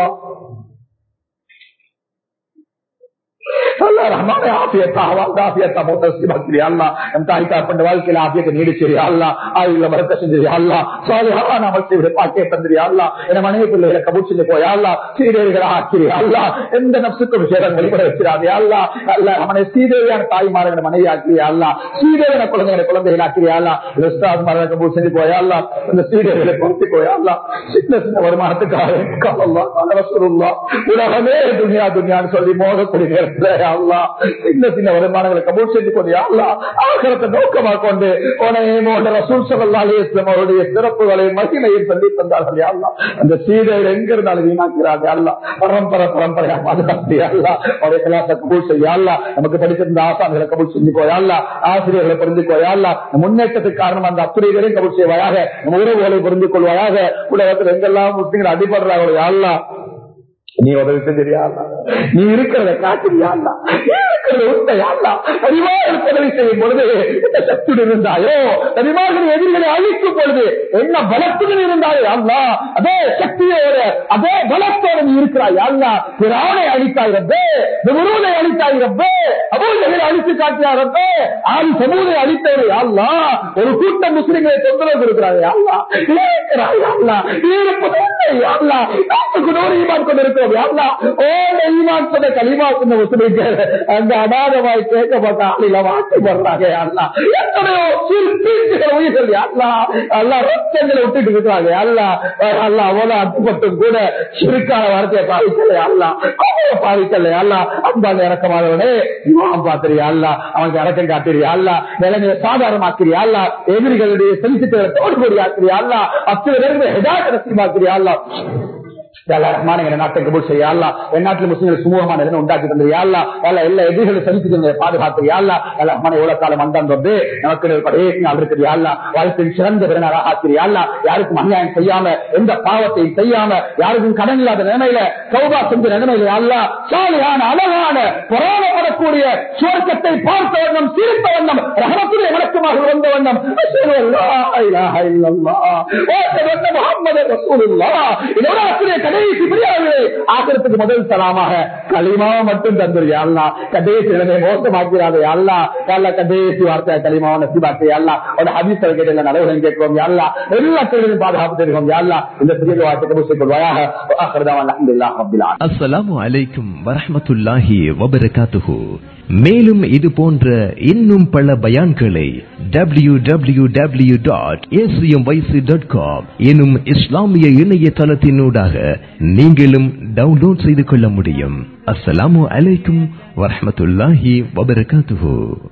வாழ்க்கையில ஆபியத்தை நீடிச்சிரு அல்லா ஆயுள்ள மரத்த செஞ்சிரு அல்லா சாலிஹான அமல் பாக்கிய தந்திரி அல்லா என மனைவி பிள்ளைகளை கபூச்சிட்டு போய் அல்லா சீதைகளை ஆக்கிரி அல்லா எந்த நப்சுக்கும் விஷயம் வெளிப்பட வச்சிடாதே அல்லா அல்ல அவனை சீதேவியான தாய்மார்கள் மனைவி ஆக்கிரி அல்லா சீதேவன குழந்தைகளை குழந்தைகள் ஆக்கிரி அல்லா ரெஸ்டாஸ் மரண கபூர் செஞ்சு போய் அல்லா இந்த சீதைகளை பொறுத்து போய் அல்லா சின்ன சின்ன வருமானத்துக்காக உலகமே துணியா துணியான்னு சொல்லி மோதக்கூடிய நேரத்தில் அல்லா சின்ன சின்ன வருமானங்களை கபூல் செஞ்சு கொண்டு அல்லா ஆகரத்தை நோக்கமாக கொண்டு உனையும் ரசூல் சல்லா அலிஸ்லாம் அவருடைய சிறப்புகளை மகிமையும் சொல்லி தந்தார்கள் அல்லா அந்த சீதையில் எங்க இருந்தாலும் வீணாக்கிறாங்க அல்லா பரம்பரை பரம்பரையா பாதுகாத்து அல்லா அவருடைய கலாச கபூல் செய்ய அல்லா நமக்கு படிச்சிருந்த ஆசான்களை கபூல் செஞ்சு போயல்லா ஆசிரியர்களை புரிந்து போயல்லா முன்னேற்றத்துக்கு காரணம் அந்த அத்துறைகளையும் கபூல் செய்வாயாக நம்ம உறவுகளை புரிந்து கொள்வாயாக உலகத்தில் எங்கெல்லாம் முஸ்லிம்கள் அடிபடுறாங்களோ அல்லா நீ உதவி செஞ்சிருயா நீ இருக்கிறத காட்டுறியா இருக்கிறத உண்மையா தனிமாக உதவி செய்யும் பொழுது என்ன சக்தியுடன் இருந்தாயோ தனிமாக எதிரிகளை அழிக்கும் பொழுது என்ன பலத்துடன் இருந்தாயோ அல்லா அதே சக்தியோட அதே பலத்தோட நீ இருக்கிறாய் அல்லா பிறானை அழித்தாயிரப்பே விவரூனை அழித்தாயிரப்பே அபோஜகளை அழித்து காட்டியாரப்பே ஆள் சமூகத்தை அழித்தவரை அல்லா ஒரு கூட்டம் முஸ்லிம்களை தொந்தரவு கொடுக்கிறாய் அல்லா இருக்கிறாய் அல்லா இருப்பது உண்மை அல்லா நாட்டுக்கு நூறு ஈமான் கொண்டிருக்கிறோம் அந்த அநாதமாய் கேட்கப்பட்ட ஆளில மாற்றி போடுறாங்க அல்லா எத்தனையோ உயிர்கள் அல்லா அல்லா ரத்தங்களை விட்டுட்டு இருக்கிறாங்க அல்லா அல்லா அவ்வளவு அட்டுப்பட்டும் கூட சிறுக்கான வார்த்தையை பாதிக்கல அல்லா அவங்க பாதிக்கல அல்லா அன்பான இறக்கமானவனே இவன் பாத்திரியா அல்லா அவனுக்கு இறக்கம் காத்திரியா அல்லா நிலைமையை சாதாரணமாக்கிறியா அல்லா எதிரிகளுடைய செலுத்திட்டு தோடுபடி ஆக்கிறியா அல்லா அத்தனை பேருக்கு ஹெடாக நசீமாக்கிறியா அல்லா யாழ்லா ரஹ்மான எங்க நாட்டை கபூல் செய்ய அல்லா என் நாட்டில் முஸ்லிம்கள் சுமூகமான நிலைமை உண்டாக்கி தந்தது யாழ்லா யாழ்லா எல்லா எதிரிகளும் சந்தித்து தந்ததை பாதுகாத்து யாழ்லா யாழ்லா ரஹ்மான எவ்வளவு காலம் வந்தான் வந்து நமக்கு ஒரு கடைசி நாள் இருக்குது யாழ்லா வாழ்க்கையில் சிறந்த பிறனாக ஆக்கிரி யாழ்லா யாருக்கும் அநியாயம் செய்யாம எந்த பாவத்தையும் செய்யாம யாருக்கும் கடன் இல்லாத நிலைமையில சௌபா செஞ்ச நிலைமையில யாழ்லா சாலியான அழகான பொறாமப்படக்கூடிய சுவர்க்கத்தை பார்த்த வண்ணம் சிரித்த வண்ணம் ரகமத்துடைய வழக்கமாக வந்த வண்ணம் அஷ்ஹது அன் லா இலாஹ இல்லல்லாஹ் வ அஷ்ஹது அன்ன முஹம்மதர் ரசூலுல்லாஹ் இதோட ஆசிரியர் கடைசி பிரியாவிலே ஆக்கிறதுக்கு முதல் சலாமாக களிமாவை மட்டும் தந்துரு அல்லா கடைசி நிலைமை மோசமாக்கிறாது அல்லா அல்ல கடைசி வார்த்தை களிமாவை நசிபாக்கு அல்லா ஒரு ஹதீஸ் கேட்கல நடவுடன் கேட்கிறோம் அல்லா எல்லா தொழிலும் பாதுகாப்பு தெரிவிக்கும் அல்லா இந்த சிறிய வார்த்தைக்கு பூசிக் கொள்வாயாக ஆகிறதா அல்ஹம்துலில்லாஹ் ரப்பில் ஆலமீன் அஸ்ஸலாமு அலைக்கும் வரஹ்மத்துல்லாஹி வபரகாத்துஹு மேலும் இது போன்ற இன்னும் பல பயான்களை W W W dot dot com எனும் இஸ்லாமிய இணையதளத்தினூடாக நீங்களும் டவுன்லோட் செய்து கொள்ள முடியும் அஸ்ஸலாமு அலைக்கும் வரஹ்மத்துல்லாஹி வபரகாத்துஹு